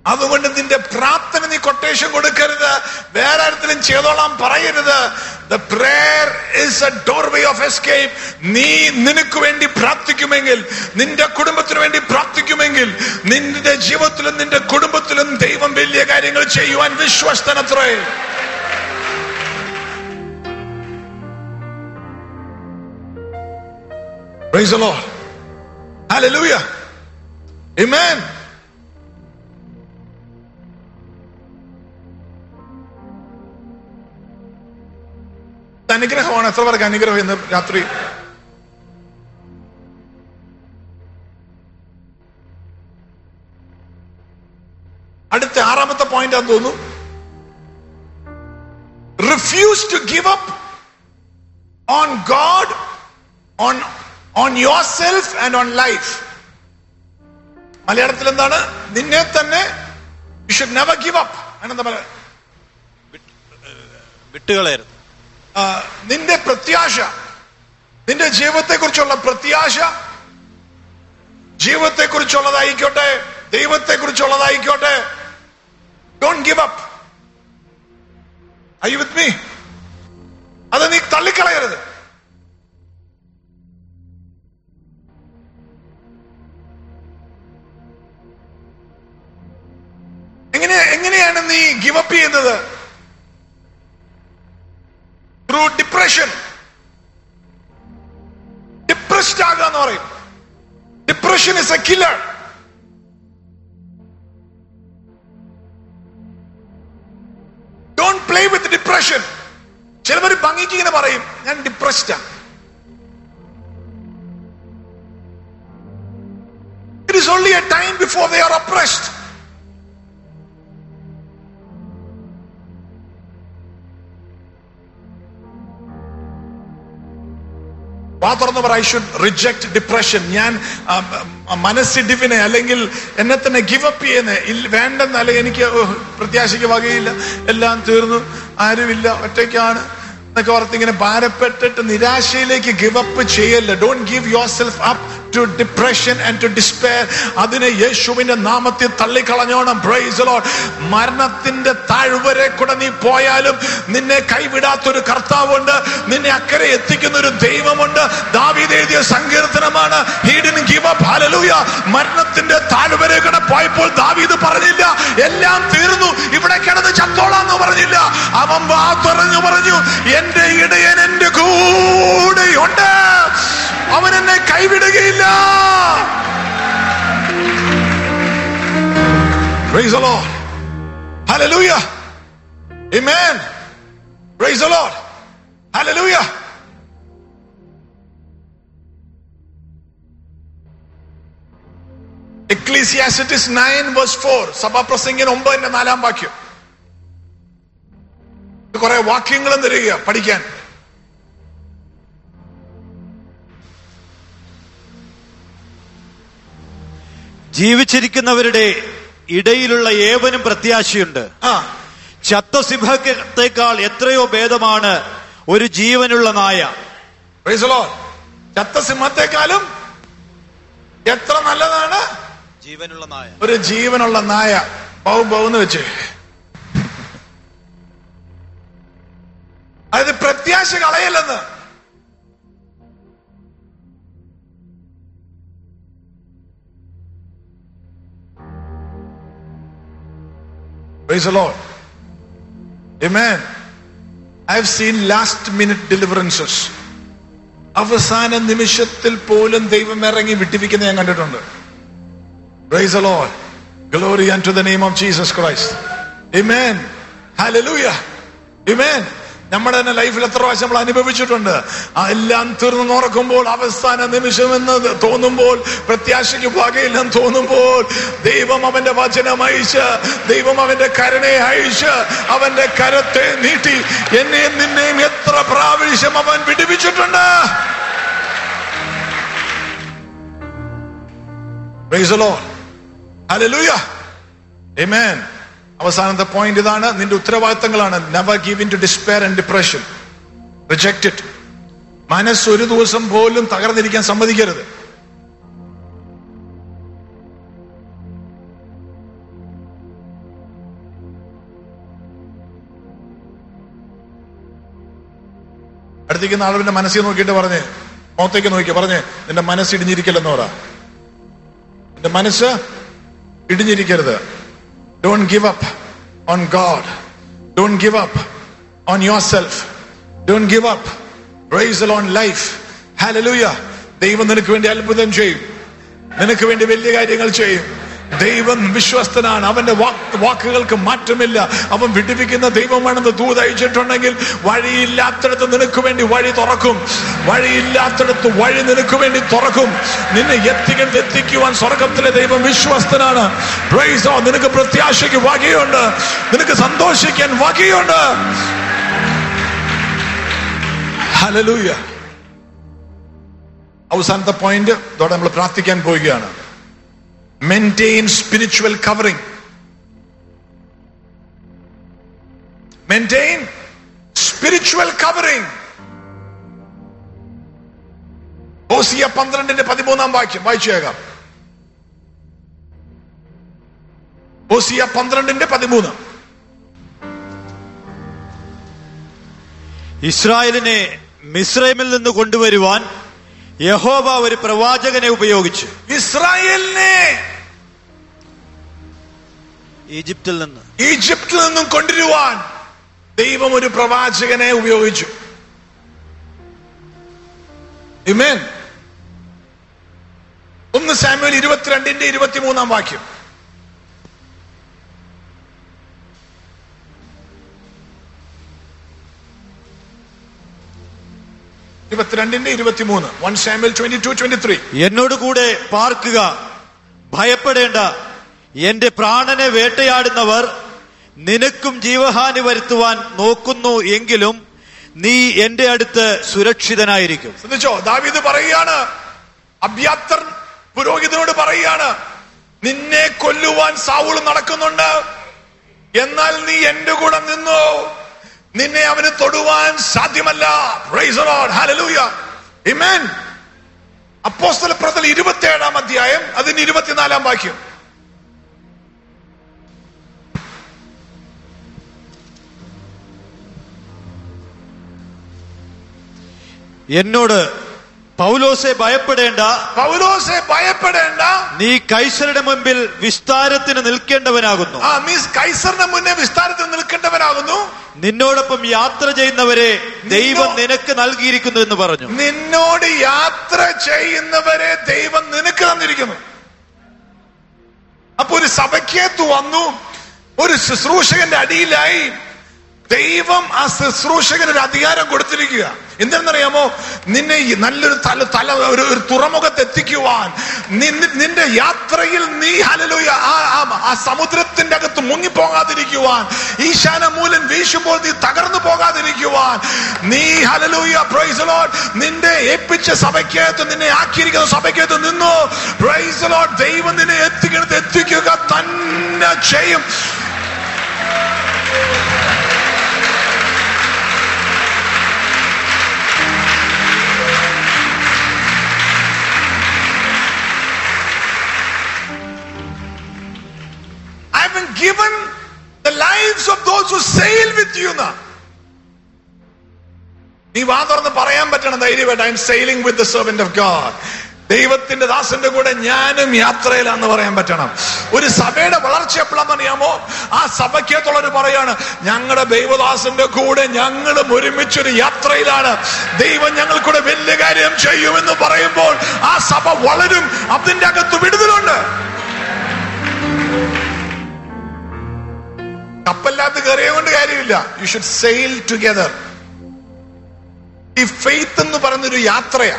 അതുകൊണ്ട് നിന്റെ പ്രാർത്ഥന നീ കൊട്ടേഷൻ കൊടുക്കരുത് വേറെ ആരത്തിലും ചെയ്തോളാം പറയരുത് the prayer is a doorway of escape നീ നിനക്ക് വേണ്ടി പ്രാർത്ഥിക്കുമെങ്കിൽ നിന്റെ കുടുംബത്തിന് വേണ്ടി പ്രാർത്ഥിക്കുമെങ്കിൽ നിന്റെ ജീവിതത്തിലും നിന്റെ കുടുംബത്തിലും ദൈവം വലിയ കാര്യങ്ങൾ ചെയ്യുവാൻ വിശ്വസ്തനത്രേ Praise the Lord. Hallelujah. Amen. അനുഗ്രഹമാണ് എത്ര പേർക്ക് അനുഗ്രഹം ഇന്ന് രാത്രി അടുത്ത ആറാമത്തെ പോയിന്റ് ആണെന്ന് തോന്നുന്നു refuse to give up on God on on yourself and on life മലയാളത്തിൽ എന്താണ് നിന്നെ തന്നെ you should never give up അങ്ങനെന്താ പറയാ വിട്ടുകളയരുത് ആ, നിന്റെ പ്രത്യാശ നിന്റെ ജീവിതത്തെ കുറിച്ചുള്ള പ്രത്യാശ ജീവിതത്തെ കുറിച്ചുള്ളതായിക്കോട്ടെ ദൈവത്തെ കുറിച്ചുള്ളതായിക്കോട്ടെ don't give up I with me അത് നീ തള്ളിക്കളയരുത് എങ്ങനെ എങ്ങനെയാണ് നീ ഗിവ് അപ്പ് ചെയ്യുന്നത് ത്രൂ ഡിപ്രഷൻ ഡിപ്രസ്ഡ് ആകുക എന്ന് പറയും depression is a killer don't play with depression ചിലവർ ഭംഗിക്ക് ഇങ്ങനെ പറയും ഞാൻ ഡിപ്രസ്ഡാ it is only a time before they are oppressed വാ തുറന്ന് പറ ഐ ഷുഡ് റിജക്ട് ഡിപ്രഷൻ ഞാൻ ആ, ആ, മനസ്സിടിവിനെ അല്ലെങ്കിൽ എന്നെ തന്നെ ഗിവ് അപ്പ് ചെയ്യുന്നേ ഇല്ല വേണ്ടെന്ന് അല്ലെങ്കിൽ എനിക്ക് ഓ, പ്രത്യാശയ്ക്ക് വകയില്ല എല്ലാം തീർന്നു ആരുമില്ല ഒറ്റയ്ക്കാണ് എന്നൊക്കെ ഓർത്ത് ഇങ്ങനെ ഭാരപ്പെട്ടിട്ട് നിരാശയിലേക്ക് ഗിവ് അപ്പ് ചെയ്യല്ല don't give yourself up to depression and to despair അതിനെ യേശുവിന്റെ നാമത്തിൽ തള്ളിക്കളഞ്ഞോണം പ്രൈസ് ലോർഡ് മരണത്തിന്റെ താഴ്വരെ കൂടെ നീ പോയാലും നിന്നെ കൈവിടാത്തൊരു കർത്താവുണ്ട് നിന്നെ അക്കരെ എത്തിക്കുന്ന ഒരു ദൈവമുണ്ട് ദാവീദ് എഴുതിയ സങ്കീർത്തനമാണ് he didn't give up hallelujah മരണത്തിന്റെ താഴ്വരെ കൂടെ പോയപ്പോൾ ദാവീദ് പറഞ്ഞില്ല എല്ലാം തീർന്നു ഇവിടെ കിടന്ന് ചത്തോളാന്ന് പറഞ്ഞില്ല അവൻ വാ തുറഞ്ഞു പറഞ്ഞു എന്റെ ഇടയൻ എന്റെ കൂടെയുണ്ട് അവൻ എന്നെ കൈവിടുകയില്ല Praise the Lord. Hallelujah. Amen. Praise the Lord. Hallelujah. Ecclesiastes nine verse four സഭാപ്രസംഗൻ ഒമ്പതിന്റെ നാലാം വാക്യം കുറെ വാക്യങ്ങളും തരിക പഠിക്കാൻ ജീവിച്ചിരിക്കുന്നവരുടെ ഇടയിലുള്ള ഏവനും പ്രത്യാശയുണ്ട് ആ ചത്ത സിംഹത്തെക്കാൾ എത്രയോ ഭേദമാണ് ഒരു ജീവനുള്ള നായ Praise the Lord. ചത്ത സിംഹത്തെക്കാളും എത്ര നല്ലതാണ് ജീവനുള്ള നായ ഒരു ജീവനുള്ള നായ ബൗ ബൗന്ന് വെച്ച് അതായത് പ്രത്യാശ കളയല്ലെന്ന് Praise the Lord. Amen. I've seen last minute deliverances. അവസാന നിമിഷത്തിൽ പോലും ദൈവം ഇറങ്ങി വിട്ടിപ്പിക്കുന്ന ഞാൻ കണ്ടിട്ടുണ്ട് Praise the Lord. Glory unto the name of Jesus Christ. Amen. Hallelujah. Amen. നമ്മുടെ തന്നെ ലൈഫിൽ എത്ര പ്രാവശ്യം നമ്മൾ അനുഭവിച്ചിട്ടുണ്ട് ആ എല്ലാം തീർന്നു ഓർക്കുമ്പോൾ അവസാന നിമിഷം എന്ന് തോന്നുമ്പോൾ പ്രത്യാശയ്ക്ക് വകയില്ലെന്ന് തോന്നുമ്പോൾ ദൈവം അവന്റെ വചനം അയച്ച് ദൈവം അവന്റെ കരുണയെ അയച്ച് അവന്റെ കരത്തെ നീട്ടി എന്നെയും നിന്നെയും എത്ര പ്രാവശ്യം അവൻ വിടിവിച്ചിട്ടുണ്ട് Praise the Lord. Hallelujah. Amen. അവസാനത്തെ പോയിന്റ് ഇതാണ് നിന്റെ ഉത്തരവാദിത്തങ്ങളാണ് never give in to despair and depression reject it മനസ്സ് ഒരു ദിവസം പോലും തകർന്നിരിക്കാൻ സമ്മതിക്കരുത് അടുത്തേക്ക് ആളുടെ മനസ്സിൽ നോക്കിയിട്ട് പറഞ്ഞ് മുഖത്തേക്ക് നോക്കി പറഞ്ഞ് നിന്റെ മനസ്സ് ഇടിഞ്ഞിരിക്കലെന്ന് പറ നിന്റെ മനസ്സ് ഇടിഞ്ഞിരിക്കരുത് don't give up on God don't give up on yourself don't give up rise on life hallelujah ദൈവം നിനക്ക് വേണ്ടി അത്ഭുതം ചെയ്യും നിനക്ക് വേണ്ടി വലിയ കാര്യങ്ങൾ ചെയ്യും ദൈവം വിശ്വസ്തനാണ് അവന്റെ വാക്ക് വാക്കുകൾക്ക് മാറ്റമില്ല അവൻ വിടിപ്പിക്കുന്ന ദൈവമാണെന്ന് ദൂത് അയച്ചിട്ടുണ്ടെങ്കിൽ വഴിയില്ലാത്തിടത്ത് നിനക്ക് വേണ്ടി വഴി തുറക്കും വഴിയില്ലാത്തിടത്ത് വഴി നിനക്ക് വേണ്ടി തുറക്കും നിന്നെ എത്തിക്കുന്നത് എത്തിക്കുവാൻ സ്വർഗത്തിലെ ദൈവം വിശ്വസ്തനാണ് Praise God. നിനക്ക് പ്രത്യാശയ്ക്ക് വകയുണ്ട് നിനക്ക് സന്തോഷിക്കാൻ വകയുണ്ട് ഹലലൂയ അവസാനത്തെ പോയിന്റ് ഇതോടെ നമ്മൾ പ്രാർത്ഥിക്കാൻ പോവുകയാണ് maintain spiritual covering maintain spiritual covering Hosea പന്ത്രണ്ടിന്റെ പതിമൂന്നാം വാക്യം വായിച്ചേക്കാം ഓസിയ പന്ത്രണ്ടിന്റെ പതിമൂന്ന് ഇസ്രായേലിനെ മിസ്രൈമിൽ നിന്ന് കൊണ്ടുവരുവാൻ യഹോവ ഒരു പ്രവാചകനെ ഉപയോഗിച്ചു ഇസ്രായേലിനെ ഈജിപ്തിൽ നിന്ന് ഈജിപ്തിൽ നിന്നും കൊണ്ടുവരുവാൻ ദൈവം ഒരു പ്രവാചകനെ ഉപയോഗിച്ചു Amen. ഒന്ന് സാമുവൽ ഇരുപത്തിരണ്ടിന്റെ ഇരുപത്തിമൂന്നാം വാക്യം ഇരുപത്തിരണ്ടിന്റെ ഇരുപത്തിമൂന്ന് one Samuel twenty two twenty three എന്നോട് കൂടെ പാർക്കുക ഭയപ്പെടേണ്ട എന്റെ പ്രാണനെ വേട്ടയാടുന്നവർ നിനക്കും ജീവഹാനി വരുത്തുവാൻ നോക്കുന്നു എങ്കിലും നീ എന്റെ അടുത്ത് സുരക്ഷിതനായിരിക്കും ശ്രദ്ധിച്ചോ ദാവീദ് പറയുകയാണ് അഭ്യാത്തർ പുരോഹിതനോട് പറയുകയാണ് നിന്നെ കൊല്ലുവാൻ സാവൂൾ നടക്കുന്നുണ്ട് എന്നാൽ നീ എന്റെ കൂടെ നിന്നു നിന്നെ അവന് തൊടുവാൻ സാധ്യമല്ല Praise the Lord. Hallelujah. Amen. അപ്പോസ്തല പ്രതൽ ഇരുപത്തി ഏഴാം അധ്യായം അതിന് ഇരുപത്തിനാലാം വാക്യം എന്നോട് പൗലോസെ ഭയപ്പെടേണ്ട പൗലോസെ ഭയപ്പെടേണ്ട നീ കൈസരുടെ മുമ്പിൽ വിസ്താരത്തിന് നിൽക്കേണ്ടവനാകുന്നു ആ മീൻസ് കൈസറിന്റെ മുന്നേ വിസ്താരത്തിൽ നിൽക്കേണ്ടവനാകുന്നു നിന്നോടൊപ്പം യാത്ര ചെയ്യുന്നവരെ ദൈവം നിന്നോ- നിനക്ക് നൽകിയിരിക്കുന്നു എന്ന് പറഞ്ഞു നിന്നോട് യാത്ര ചെയ്യുന്നവരെ ദൈവം നിനക്ക് തന്നിരിക്കുന്നു അപ്പൊ ഒരു സഭയ്ക്കകത്ത് വന്നു ഒരു ശുശ്രൂഷകന്റെ അടിയിലായി ദൈവം ആ ശുശ്രൂഷകന് ഒരു അധികാരം കൊടുത്തിരിക്കുക എന്തെന്നറിയാമോ നിന്നെ ഈ നല്ലൊരു തല തല ഒരു ഒരു തുറമുഖത്ത് എത്തിക്കുവാൻ നിന്ന- നിന്റെ യാത്രയിൽ നീ ഹലലൂയ ആ ആ- ആ സമുദ്രത്തിന്റെ അകത്ത് മുങ്ങിപ്പോകാതിരിക്കുവാൻ ഈശാന മൂലൻ വീശുമ്പോൾ നീ തകർന്നു പോകാതിരിക്കുവാൻ നീ ഹലലൂയ പ്രൈസ് ലോഡ് നിന്റെ ഏൽപ്പിച്ച സഭയ്ക്കകത്ത് നിന്നെ ആക്കിയിരിക്കുന്ന സഭയ്ക്കകത്ത് നിന്നു പ്രൈസ് ലോഡ് ദൈവം നിന്നെ എത്തിക്കുന്നത് എത്തിക്കുക തന്നെ ചെയ്യും I have been given the lives of those who sail with you now. നീ വാ തുറന്ന് പറയാൻ പറ്റണം ധൈര്യമായിട്ട് I'm sailing with the servant of God ദൈവത്തിന്റെ ദാസന്റെ കൂടെ ഞാനും യാത്രയിലാന്ന് പറയാൻ പറ്റണം ഒരു സഭയുടെ വളർച്ച എപ്പോഴാന്ന് അറിയാമോ ആ സഭയ്ക്കകത്തുള്ളവർ പറയാണ് ഞങ്ങളുടെ ദൈവദാസന്റെ കൂടെ ഞങ്ങളും ഒരുമിച്ചൊരു യാത്രയിലാണ് ദൈവം ഞങ്ങൾക്കൂടെ വലിയ കാര്യം ചെയ്യുമെന്ന് പറയുമ്പോൾ ആ സഭ വളരും അതിന്റെ അകത്ത് വിടുതലുണ്ട് കപ്പലിനകത്ത് കയറിയ കൊണ്ട് കാര്യമില്ല യു ഷുഡ് സെയിൽ ടുഗദർ ഈ ഫെയ്ത്ത് എന്ന് പറയുന്നൊരു യാത്രയാ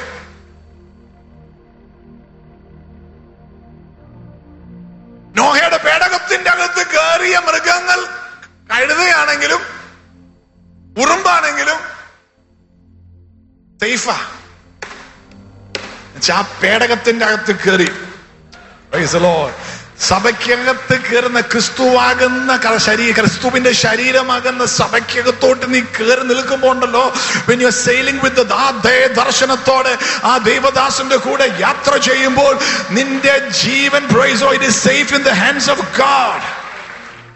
നോഹയുടെ പേടകത്തിന്റെ അകത്ത് കയറിയ മൃഗങ്ങൾ കഴുതയാണെങ്കിലും ഉറുമ്പാണെങ്കിലും സേഫാ ആ പേടകത്തിന്റെ അകത്ത് കയറി Praise the Lord. സഭയ്ക്കകത്ത് കയറുന്ന ക്രിസ്തുവാകുന്ന ക- ശരീ ക്രിസ്തുവിന്റെ ശരീരമാകുന്ന സഭയ്ക്കകത്തോട്ട് നീ കയറി നിൽക്കുമ്പോ ഉണ്ടല്ലോ when you are sailing with the ആ ദയ ദർശനത്തോടെ ആ ദൈവദാസന്റെ കൂടെ യാത്ര ചെയ്യുമ്പോൾ നിന്റെ ജീവൻ praise the Lord, it is safe in the hands of God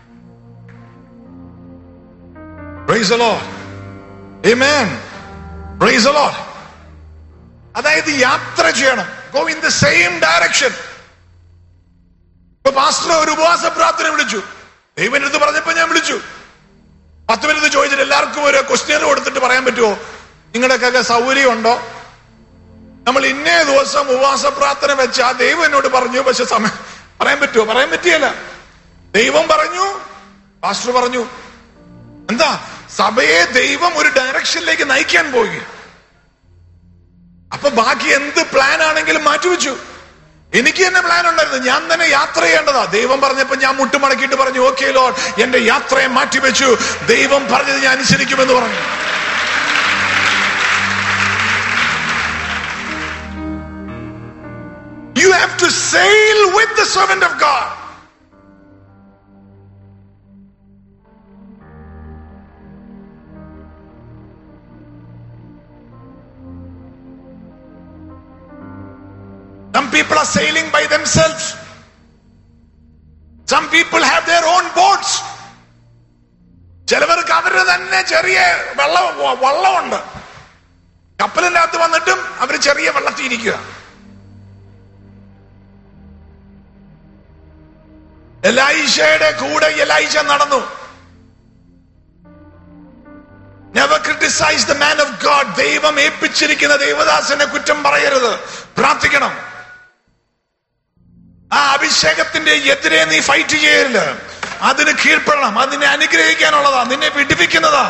praise the Lord amen Praise the Lord. അതായത് യാത്ര ചെയ്യണം go in the same direction ഇപ്പൊ പാസ്റ്റർ ഒരു ഉപവാസ പ്രാർത്ഥന വിളിച്ചു ദൈവം എൻ്റെ അടുത്ത് പറഞ്ഞപ്പോ ഞാൻ വിളിച്ചു പത്ത് മിനിറ്റ് ചോദിച്ചിട്ട് എല്ലാവർക്കും ഒരു ക്വസ്റ്റ്യൻ കൊടുത്തിട്ട് പറയാൻ പറ്റുമോ നിങ്ങളുടെയൊക്കെ സൗകര്യം ഉണ്ടോ നമ്മൾ ഇന്നേ ദിവസം ഉപവാസ പ്രാർത്ഥന വെച്ച ആ ദൈവം എന്നോട് പറഞ്ഞു പക്ഷെ സമയം പറയാൻ പറ്റുമോ പറയാൻ പറ്റിയല്ല ദൈവം പറഞ്ഞു പാസ്റ്റർ പറഞ്ഞു എന്താ സഭയെ ദൈവം ഒരു ഡയറക്ഷനിലേക്ക് നയിക്കാൻ പോവുക അപ്പൊ ബാക്കി എന്ത് പ്ലാൻ ആണെങ്കിലും മാറ്റിവെച്ചു എനിക്ക് തന്നെ പ്ലാൻ ഉണ്ടായിരുന്നു ഞാൻ തന്നെ യാത്ര ചെയ്യേണ്ടതാ ദൈവം പറഞ്ഞപ്പോ ഞാൻ മുട്ടുമടക്കിയിട്ട് പറഞ്ഞു ഓക്കെ ലോഡ് എന്റെ യാത്രയെ മാറ്റിവെച്ചു ദൈവം പറഞ്ഞത് ഞാൻ അനുസരിക്കുമെന്ന് പറഞ്ഞു You have to sail with the servant of God. Some people are sailing by themselves. Some people have their own boats. ചിലവർക്ക് അവരുടെ തന്നെ ചെറിയ വെള്ളം വള്ളമുണ്ട് കപ്പലിന്റെ അകത്ത് വന്നിട്ടും അവർ ചെറിയ വെള്ളത്തിൽ ഇരിക്കുക എലൈഷയുടെ കൂടെ എലൈഷ നടന്നു never criticise the man of God ദൈവം ഏൽപ്പിച്ചിരിക്കുന്ന ദൈവദാസനെ കുറ്റം പറയരുത് പ്രാർത്ഥിക്കണം ആ അഭിഷേകത്തിന്റെ എതിരെ നീ ഫൈറ്റ് ചെയ്യരുത് അതിന് കീഴ്പ്പെടണം അതിനെ അനുഗ്രഹിക്കാനുള്ളതാ നിന്നെ വിടിപ്പിക്കുന്നതാ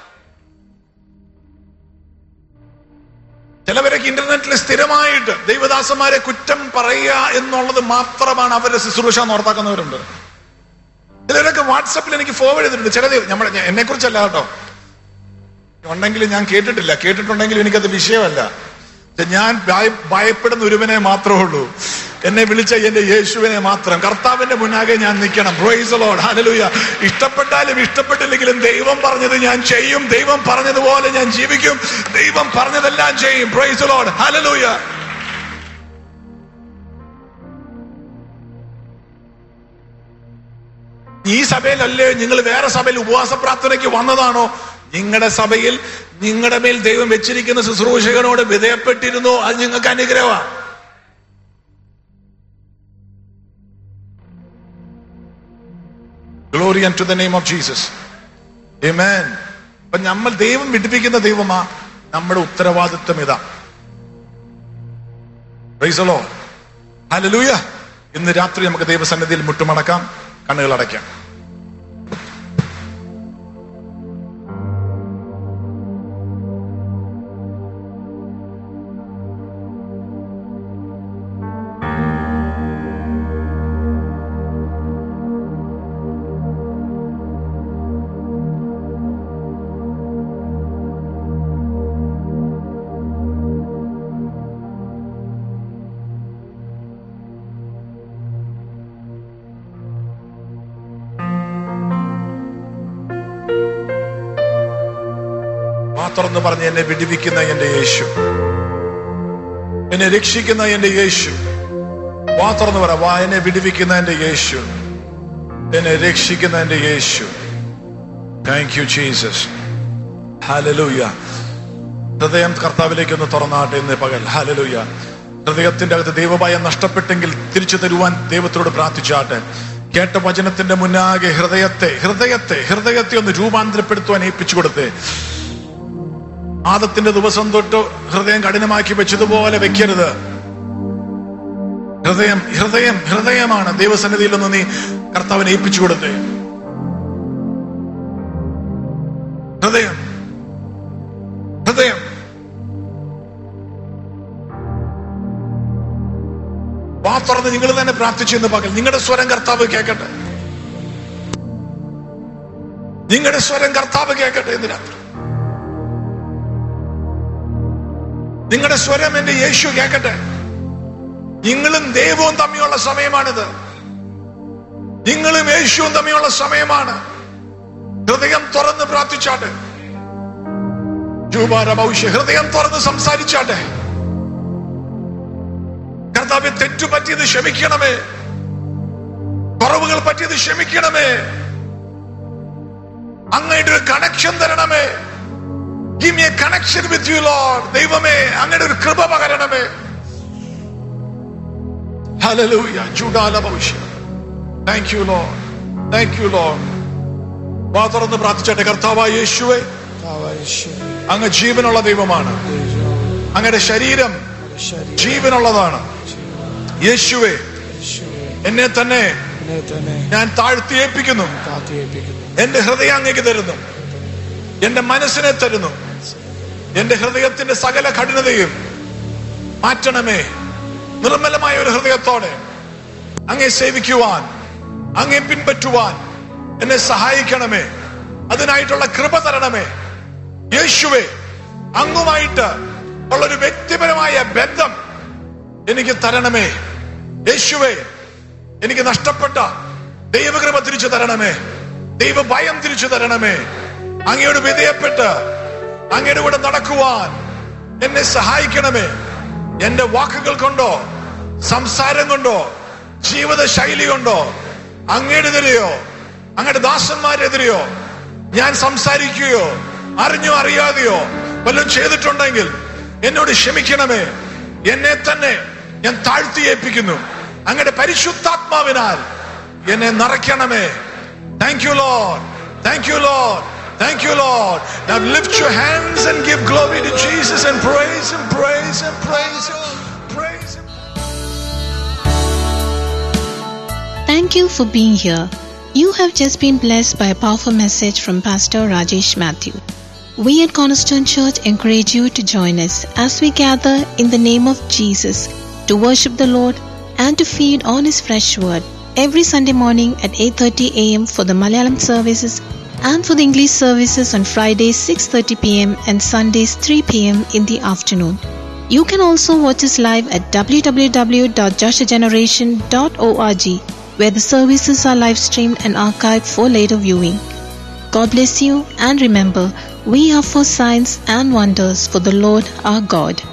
ചിലവരൊക്കെ ഇന്റർനെറ്റിൽ സ്ഥിരമായിട്ട് ദൈവദാസന്മാരെ കുറ്റം പറയുക എന്നുള്ളത് മാത്രമാണ് അവരുടെ ശുശ്രൂഷ നോർത്താക്കുന്നവരുണ്ട് ചിലരൊക്കെ വാട്സപ്പിൽ എനിക്ക് ഫോർവേഡ് ചെയ്തിട്ടുണ്ട് ചില നമ്മൾ എന്നെ കുറിച്ചല്ല കേട്ടോ ഉണ്ടെങ്കിൽ ഞാൻ കേട്ടിട്ടില്ല കേട്ടിട്ടുണ്ടെങ്കിൽ എനിക്കത് വിഷയമല്ല പക്ഷെ ഞാൻ ഭയ- ഭയപ്പെടുന്ന ഒരുവനെ മാത്രമേ ഉള്ളൂ എന്നെ വിളിച്ച എന്റെ യേശുവിനെ മാത്രം കർത്താവിന്റെ മുന്നാകെ ഞാൻ നിൽക്കണം പ്രൈസ് ലോഡ് ഹല്ലേലൂയ ഇഷ്ടപ്പെട്ടാലും ഇഷ്ടപ്പെട്ടില്ലെങ്കിലും ദൈവം പറഞ്ഞത് ഞാൻ ചെയ്യും ദൈവം പറഞ്ഞതുപോലെ ഞാൻ ജീവിക്കും ദൈവം പറഞ്ഞതെല്ലാം ചെയ്യും പ്രൈസ് ലോഡ് ഹല്ലേലൂയ ഈ സഭയിലല്ലേ നിങ്ങൾ വേറെ സഭയിൽ ഉപവാസ പ്രാർത്ഥനയ്ക്ക് വന്നതാണോ നിങ്ങളുടെ സഭയിൽ നിങ്ങളുടെ മേൽ ദൈവം വെച്ചിരിക്കുന്ന ശുശ്രൂഷകനോട് വിധേയപ്പെട്ടിരുന്നു അത് നിങ്ങൾക്ക് അനുഗ്രഹമാണ് glory to the name of Jesus Amen. അപ്പൊ നമ്മൾ ദൈവം വിടിപ്പിക്കുന്ന ദൈവമാ നമ്മുടെ ഉത്തരവാദിത്വം ഇതാ പ്രൈസലോ ഹല്ലേലൂയ ഇന്ന് രാത്രി നമുക്ക് ദൈവസന്നിധിയിൽ മുട്ടുമടക്കാം കണ്ണുകൾ അടയ്ക്കാം വാ തുറന്ന് പറഞ്ഞ് എന്നെ വിടിവിക്കുന്ന എന്റെ യേശു എന്നെ രക്ഷിക്കുന്ന എന്റെ യേശു വാ തുറന്ന് പറ വാ എന്നെ വിടിവിക്കുന്ന എന്റെ യേശു എന്നെ രക്ഷിക്കുന്ന എന്റെ യേശു താങ്ക് യു ജീസസ് ഹാലലൂയ ഹൃദയം കർത്താവിലേക്ക് ഒന്ന് തുറന്നാട്ടെ ഇന്ന് പകൽ ഹാലലൂയ ഹൃദയത്തിന്റെ അകത്ത് ദൈവഭയം നഷ്ടപ്പെട്ടെങ്കിൽ തിരിച്ചു തരുവാൻ ദൈവത്തോട് പ്രാർത്ഥിച്ചാട്ടെ കേട്ട വചനത്തിന്റെ മുന്നാകെ ഹൃദയത്തെ ഹൃദയത്തെ ഹൃദയത്തെ ഒന്ന് രൂപാന്തരപ്പെടുത്തുവാൻ ഏൽപ്പിച്ചു കൊടുത്തേ ആദത്തിന്റെ ദിവസം തൊട്ട് ഹൃദയം കഠിനമാക്കി വെച്ചതുപോലെ വെക്കരുത് ഹൃദയം ഹൃദയം ഹൃദയമാണ് ദൈവസന്നിധിയിൽ ഒന്ന് നീ കർത്താവിനെ ഏൽപ്പിച്ചു കൊടുത്തേ ഹൃദയം ഹൃദയം വാ തുറന്ന് നിങ്ങൾ തന്നെ പ്രാർത്ഥിച്ചെന്ന് പകൽ നിങ്ങളുടെ സ്വരം കർത്താവ് കേൾക്കട്ടെ നിങ്ങളുടെ സ്വരം കർത്താവ് കേൾക്കട്ടെ എന്ന് രാത്രി നിങ്ങളുടെ സ്വരം എന്റെ യേശു കേൾക്കട്ടെ നിങ്ങളും ദൈവവും തമ്മിലുള്ള സമയമാണിത് നിങ്ങളും യേശുവും തമ്മിലുള്ള സമയമാണ് ഹൃദയം തുറന്ന് പ്രാർത്ഥിച്ചാട്ടെ ജൂബാര ഭവിഷ്യ ഹൃദയം തുറന്ന് സംസാരിച്ചാട്ടെ കർത്താവ് തെറ്റു പറ്റിയത് ക്ഷമിക്കണമേ കുറവുകൾ പറ്റിയത് ക്ഷമിക്കണമേ അങ്ങയുടെ ഒരു കണക്ഷൻ തരണമേ Give me a connection with you, Lord. ദൈവമേ അങ്ങയുടെ ഒരു കൃപ പകരണമേ Hallelujah. ചൂടാല ഭവിഷ്യം thank you Lord thank you Lord വാ തുറന്ന് പ്രാർത്ഥിച്ചട്ടെ കർത്താവായ യേശുവെ അങ്ങ് ജീവനുള്ള ദൈവമാണ് അങ്ങയുടെ ശരീരം ജീവനുള്ളതാണ് യേശുവെ എന്നെ തന്നെ ഞാൻ താഴ്ത്തി ഏൽപ്പിക്കുന്നു എന്റെ ഹൃദയം അങ്ങേക്ക് തരുന്നു എന്റെ മനസ്സിനെ തരുന്നു എന്റെ ഹൃദയത്തിന്റെ സകല കഠിനതയും മാറ്റണമേ നിർമ്മലമായ ഒരു ഹൃദയത്തോടെ അങ്ങേ സേവിക്കുവാൻ അങ്ങേ പിൻപറ്റുവാൻ എന്നെ സഹായിക്കണമേ അതിനായിട്ടുള്ള കൃപ തരണമേ യേശുവെ അങ്ങുമായിട്ട് ഉള്ളൊരു വ്യക്തിപരമായ ബന്ധം എനിക്ക് തരണമേ യേശുവെ എനിക്ക് നഷ്ടപ്പെട്ട ദൈവകൃപ തിരിച്ചു തരണമേ ദൈവ ഭയം തിരിച്ചു തരണമേ അങ്ങയോട് വിധേയപ്പെട്ട് അങ്ങയുടെ കൂടെ നടക്കുവാൻ എന്നെ സഹായിക്കണമേ എന്റെ വാക്കുകൾ കൊണ്ടോ സംസാരം കൊണ്ടോ ജീവിത ശൈലി കൊണ്ടോ അങ്ങയുടെതിരെയോ അങ്ങയുടെ ദാസന്മാരെതിരെയോ ഞാൻ സംസാരിക്കുകയോ അറിഞ്ഞോ അറിയാതെയോ വല്ലതും ചെയ്തിട്ടുണ്ടെങ്കിൽ എന്നോട് ക്ഷമിക്കണമേ എന്നെ തന്നെ ഞാൻ താഴ്ത്തി ഏൽപ്പിക്കുന്നു അങ്ങയുടെ പരിശുദ്ധാത്മാവിനാൽ എന്നെ നിറയ്ക്കണമേ thank you Lord thank you Lord thank you Lord Now lift your hands and give glory to Jesus and praise him, praise him, praise him, praise him. Thank you for being here. You have just been blessed by a powerful message from Pastor Rajesh Matthew. We at Cornerstone Church encourage you to join us as we gather in the name of Jesus to worship the Lord and to feed on his fresh word every Sunday morning at 8:30 a.m. for the Malayalam services and for the English services on Fridays 6:30 p.m. and Sundays 3 p.m. in the afternoon. You can also watch us live at www.joshageneration.org where the services are live streamed and archived for later viewing. God bless you and remember, we are for signs and wonders for the Lord our God.